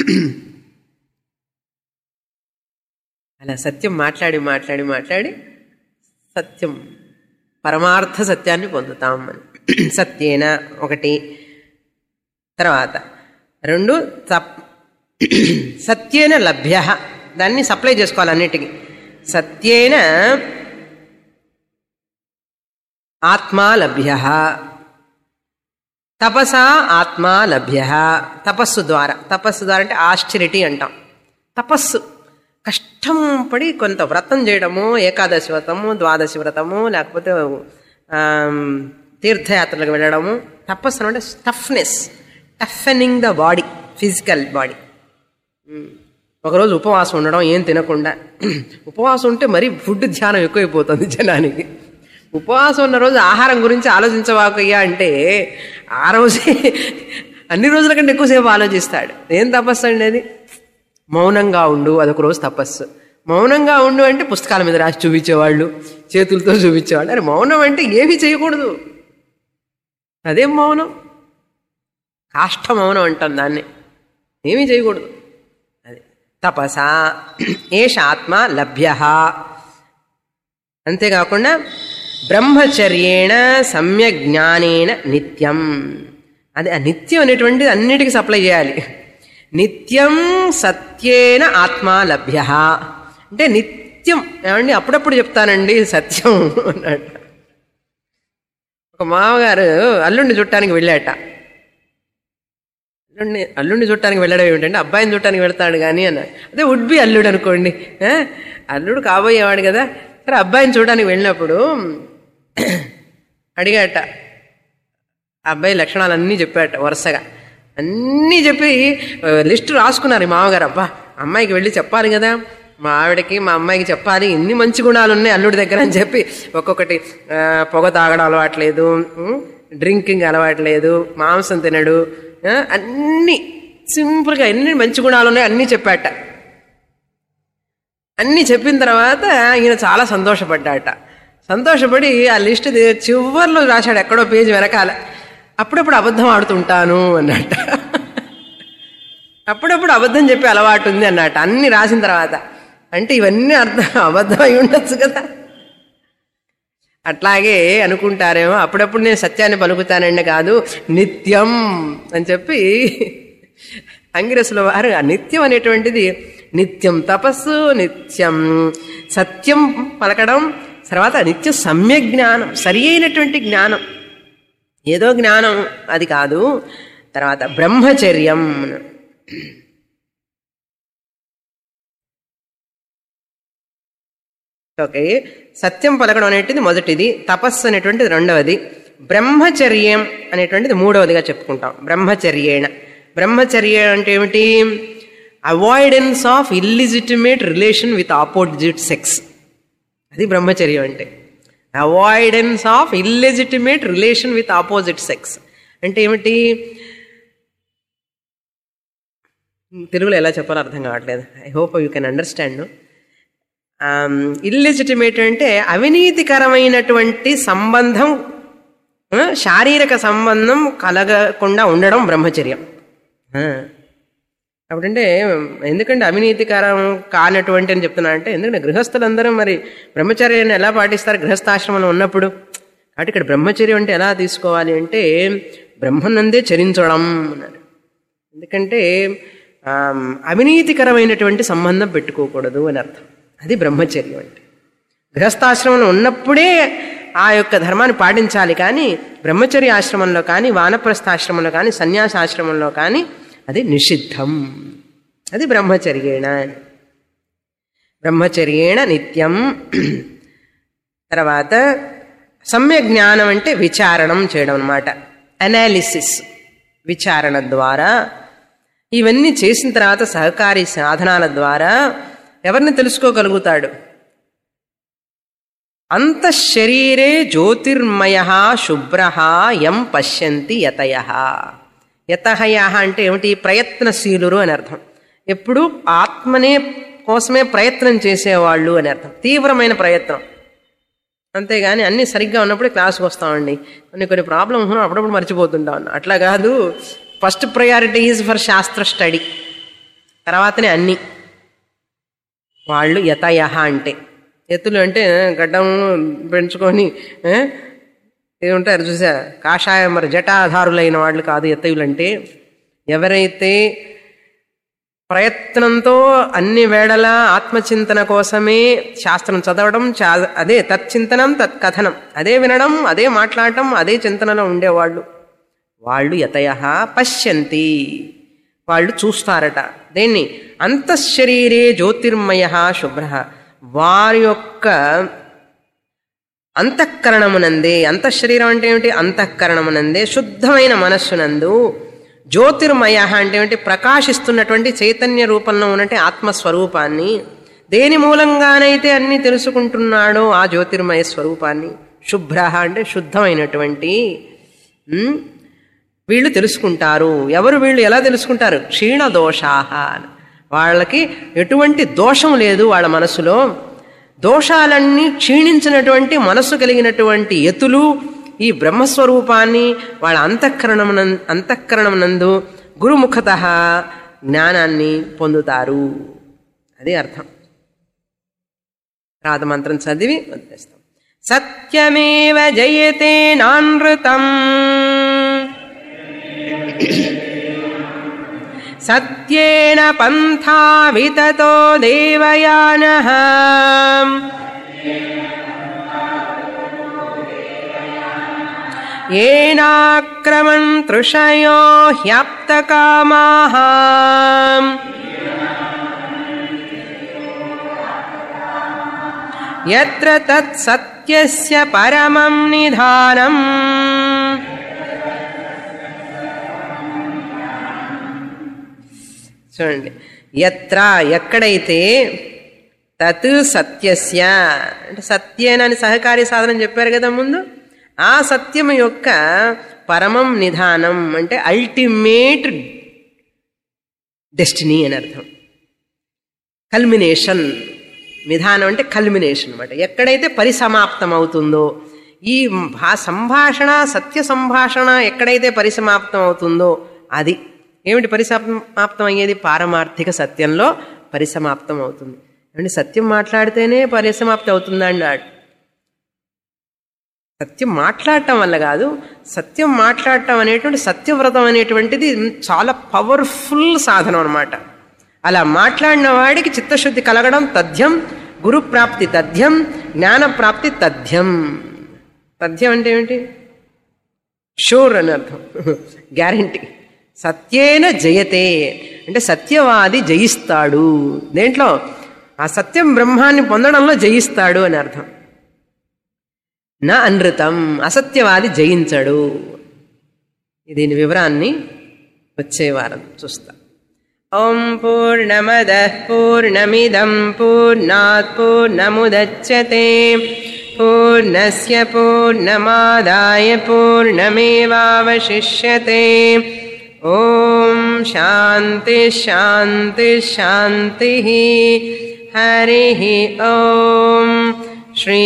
Speaker 1: అలా సత్యం మాట్లాడి మాట్లాడి మాట్లాడి సత్యం పరమార్థ సత్యాన్ని పొందుతాం అని సత్యేన ఒకటి తర్వాత రెండు తప్ సత్యేన లభ్య దాన్ని సప్లై చేసుకోవాలి అన్నిటికీ సత్యేన ఆత్మా లభ్య తపసా ఆత్మా లభ్య తపస్సు ద్వారా తపస్సు ద్వారా అంటే ఆశ్చర్యటి అంటాం తపస్సు కష్టం పడి కొంత వ్రతం చేయడము ఏకాదశి వ్రతము ద్వాదశి వ్రతము లేకపోతే ఆమ్, తీర్థయాత్రలకు వెళ్ళడము తపస్సు అంటే toughness toughening the body physical body ఒకరోజు ఉపవాసం ఉండడం ఏం తినకుండా ఉపవాసం ఉంటే మరీ ఫుడ్ ధ్యానం ఎక్కువైపోతుంది జనానికి ఉపవాసం ఉన్న రోజు ఆహారం గురించి ఆలోచించవాకయ్యా అంటే ఆ రోజే అన్ని రోజుల కంటే ఎక్కువసేపు ఆలోచిస్తాడు ఏం తపస్సు అండి అది మౌనంగా ఉండు అదొక రోజు తపస్సు మౌనంగా ఉండు అంటే పుస్తకాల మీద రాసి చూపించేవాళ్ళు చేతులతో చూపించేవాళ్ళు అరే మౌనం అంటే ఏమీ చేయకూడదు అదేం మౌనం కాష్ట మౌనం అంటాం దాన్ని ఏమీ చేయకూడదు అది తపస ఏష ఆత్మ లభ్య అంతేకాకుండా బ్రహ్మచర్యేణ సమ్య జ్ఞానేన నిత్యం అది ఆ నిత్యం అనేటువంటిది అన్నిటికీ సప్లై చేయాలి నిత్యం సత్యేన ఆత్మ లభ్య అంటే నిత్యం ఏమండి అప్పుడప్పుడు చెప్తానండి సత్యం అన్నట్టు ఒక మామగారు అల్లుండి చుట్టానికి వెళ్ళాట అల్లుడిని అల్లుడిని చుట్టానికి వెళ్ళడం ఏమిటంటే అబ్బాయిని చుట్టానికి వెళ్తాడు కానీ అన్నాడు అదే వుడ్ బి అల్లుడు అనుకోండి ఆ? అల్లుడు కాబోయేవాడు కదా సరే అబ్బాయిని చూడడానికి వెళ్ళినప్పుడు అడిగాట ఆ అబ్బాయి లక్షణాలు అన్నీ చెప్పాట వరుసగా అన్నీ చెప్పి ఆ, లిస్టు రాసుకున్నారు ఈ మామగారు అబ్బా అమ్మాయికి వెళ్ళి చెప్పాలి కదా మా ఆవిడకి మా అమ్మాయికి చెప్పాలి ఇన్ని మంచి గుణాలు ఉన్నాయి అల్లుడి దగ్గర అని చెప్పి ఒక్కొక్కటి ఆ, పొగ తాగడం అలవాట్లేదు ఉం, డ్రింకింగ్ అలవాట్లేదు మాంసం తినడు ఆ, అన్నీ సింపుల్గా ఎన్ని మంచి గుణాలు ఉన్నాయి అన్నీ చెప్పాట అన్నీ చెప్పిన తర్వాత ఈయన చాలా సంతోషపడ్డాట సంతోషపడి ఆ లిస్ట్ చివర్లో రాశాడు ఎక్కడో పేజీ వెనకాల అప్పుడప్పుడు అబద్ధం ఆడుతుంటాను అన్నట్ట అప్పుడప్పుడు అబద్ధం చెప్పే అలవాటు ఉంది అన్నట్ట అన్ని రాసిన తర్వాత అంటే ఇవన్నీ అర్థం అబద్ధం అయి ఉండొచ్చు కదా అట్లాగే అనుకుంటారేమో అప్పుడప్పుడు నేను సత్యాన్ని పలుకుతానండి కాదు నిత్యం అని చెప్పి అంగిరసుల వారు ఆ నిత్యం అనేటువంటిది నిత్యం తపస్సు నిత్యం సత్యం పలకడం తర్వాత నిత్య సమ్య జ్ఞానం సరి అయినటువంటి జ్ఞానం ఏదో జ్ఞానం అది కాదు తర్వాత బ్రహ్మచర్యం ఓకే సత్యం పలకడం అనేటిది మొదటిది తపస్సు అనేటువంటిది రెండవది బ్రహ్మచర్యం అనేటువంటిది మూడవదిగా చెప్పుకుంటాం బ్రహ్మచర్యేణ బ్రహ్మచర్య అంటే ఏమిటి avoidance of illegitimate relation with opposite sex అది బ్రహ్మచర్యం అంటే avoidance of illegitimate relation with opposite sex అంటే ఏమిటి తెలుగులో ఎలా చెప్పాలో అర్థం కావట్లేదు I hope you can understand illegitimate అంటే అవినీతికరమైనటువంటి సంబంధం ఆ, శారీరక సంబంధం కలగకుండా ఉండడం బ్రహ్మచర్యం ఆ. అప్పుడంటే ఎందుకంటే అవినీతికరం కానటువంటి అని చెప్తున్నా అంటే ఎందుకంటే గృహస్థులందరూ మరి బ్రహ్మచర్యాన్ని ఎలా పాటిస్తారు గృహస్థాశ్రమంలో ఉన్నప్పుడు కాబట్టి ఇక్కడ బ్రహ్మచర్యం అంటే ఎలా తీసుకోవాలి అంటే బ్రహ్మనందే చరించడం అన్నారు ఎందుకంటే ఆమ్, అవినీతికరమైనటువంటి సంబంధం పెట్టుకోకూడదు అని అర్థం అది బ్రహ్మచర్యం అంటే గృహస్థాశ్రమంలో ఉన్నప్పుడే ఆ యొక్క ధర్మాన్ని పాటించాలి కానీ బ్రహ్మచర్య ఆశ్రమంలో కానీ వానప్రస్థాశ్రమంలో కానీ సన్యాసాశ్రమంలో కానీ అది నిషిద్ధం అది బ్రహ్మచర్యేణ బ్రహ్మచర్యేణ నిత్యం తర్వాత సమ్య జ్ఞానం అంటే విచారణం చేయడం అనమాట అనాలిసిస్ విచారణ ద్వారా ఇవన్నీ చేసిన తర్వాత సహకారి సాధనాల ద్వారా ఎవరిని తెలుసుకోగలుగుతాడు అంతఃశరీరే జ్యోతిర్మయ శుభ్ర యం పశ్యంతి యతయ యతహయ అంటే ఏమిటి ప్రయత్నశీలురు అని అర్థం ఎప్పుడు ఆత్మనే కోసమే ప్రయత్నం చేసేవాళ్ళు అని అర్థం తీవ్రమైన ప్రయత్నం అంతేగాని అన్నీ సరిగ్గా ఉన్నప్పుడే క్లాస్కి వస్తామండి కొన్ని కొన్ని ప్రాబ్లమ్స్ ఉన్నప్పుడు అప్పుడప్పుడు మర్చిపోతుంటాం అట్లా కాదు ఫస్ట్ ప్రయారిటీ ఈజ్ ఫర్ శాస్త్ర స్టడీ తర్వాతనే అన్నీ వాళ్ళు యతయ అంటే ఎత్తులు అంటే గడ్డం పెంచుకొని ఏ, ఏముంటారు చూసా కాషాయం మరి జటాధారులైన వాళ్ళు కాదు ఎత్తయులు అంటే ఎవరైతే ప్రయత్నంతో అన్ని వేళలా ఆత్మచింతన కోసమే శాస్త్రం చదవడం చా అదే తచ్చింతనం తత్కథనం అదే వినడం అదే మాట్లాడటం అదే చింతనలో ఉండేవాళ్ళు వాళ్ళు యతయ పశ్యంతి వాళ్ళు చూస్తారట దేన్ని అంతఃశరీరే జ్యోతిర్మయ శుభ్ర వారి యొక్క అంతఃకరణమునందే అంతఃశరీరం అంటే ఏమిటి అంతఃకరణమునందే శుద్ధమైన మనస్సునందు జ్యోతిర్మయ అంటే ఏమిటి ప్రకాశిస్తున్నటువంటి చైతన్య రూపంలో ఉన్నటువంటి ఆత్మస్వరూపాన్ని దేని మూలంగానైతే అన్ని తెలుసుకుంటున్నాడో ఆ జ్యోతిర్మయ స్వరూపాన్ని శుభ్ర అంటే శుద్ధమైనటువంటి ఉమ్, వీళ్ళు తెలుసుకుంటారు ఎవరు వీళ్ళు ఎలా తెలుసుకుంటారు క్షీణ దోషాహ అని. వాళ్ళకి ఎటువంటి దోషం లేదు వాళ్ళ మనసులో దోషాలన్నీ క్షీణించినటువంటి మనస్సు కలిగినటువంటి ఎతులు ఈ బ్రహ్మస్వరూపాన్ని వాళ్ళ అంతఃకరణమున అంతఃకరణమునందు గురుముఖత జ్ఞానాన్ని పొందుతారు అదే అర్థం రాధమంత్రం చదివి వదిలేస్తాం సత్యమేవ జయతే నానృతం సత్యేన పంథా వితతో దేవయాన ఏనాక్రమన్ తృషయో హ్యాప్తకామాః యత్ర తత్ సత్యస్య పరమం నిధానం చూడండి ఎత్ర ఎక్కడైతే తత్ సత్యస్య అంటే సత్యేనని సహకారి సాధనం చెప్పారు కదా ముందు ఆ సత్యం యొక్క పరమం నిధానం అంటే అల్టిమేట్ డెస్టినీ అని అర్థం కల్మినేషన్ విధానం అంటే కల్మినేషన్ అనమాట ఎక్కడైతే పరిసమాప్తం అవుతుందో ఈ భా సంభాషణ సత్య సంభాషణ ఎక్కడైతే పరిసమాప్తం అవుతుందో అది ఏమిటి పరిసమాప్తం అయ్యేది పారమార్థిక సత్యంలో పరిసమాప్తం అవుతుంది అంటే సత్యం మాట్లాడితేనే పరిసమాప్తి అవుతుందా అన్నాడు సత్యం మాట్లాడటం వల్ల కాదు సత్యం మాట్లాడటం అనేటువంటి సత్యవ్రతం అనేటువంటిది చాలా పవర్ఫుల్ సాధనం అనమాట అలా మాట్లాడిన వాడికి చిత్తశుద్ధి కలగడం తథ్యం గురు ప్రాప్తి తథ్యం జ్ఞాన ప్రాప్తి తథ్యం తథ్యం అంటే ఏమిటి షూర్ అని అర్థం గ్యారంటీ సత్యేన జయతే అంటే సత్యవాది జయిస్తాడు దేంట్లో ఆ సత్యం బ్రహ్మాన్ని పొందడంలో జయిస్తాడు అని అర్థం నా అనృతం అసత్యవాది జయించడు దీని వివరాన్ని వచ్చే వారం చూస్తా ఓం పూర్ణమద పూర్ణమిదం పూర్ణాత్ పూర్ణముదచ్చతే पूर्णस्य पूर्णमादाय पूर्णमेवावशिष्यते ॐ शान्ति शान्ति शान्तिः हरिः ॐ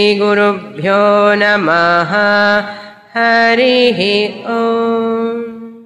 Speaker 1: श्रीगुरुभ्यो नमः हरिः ॐ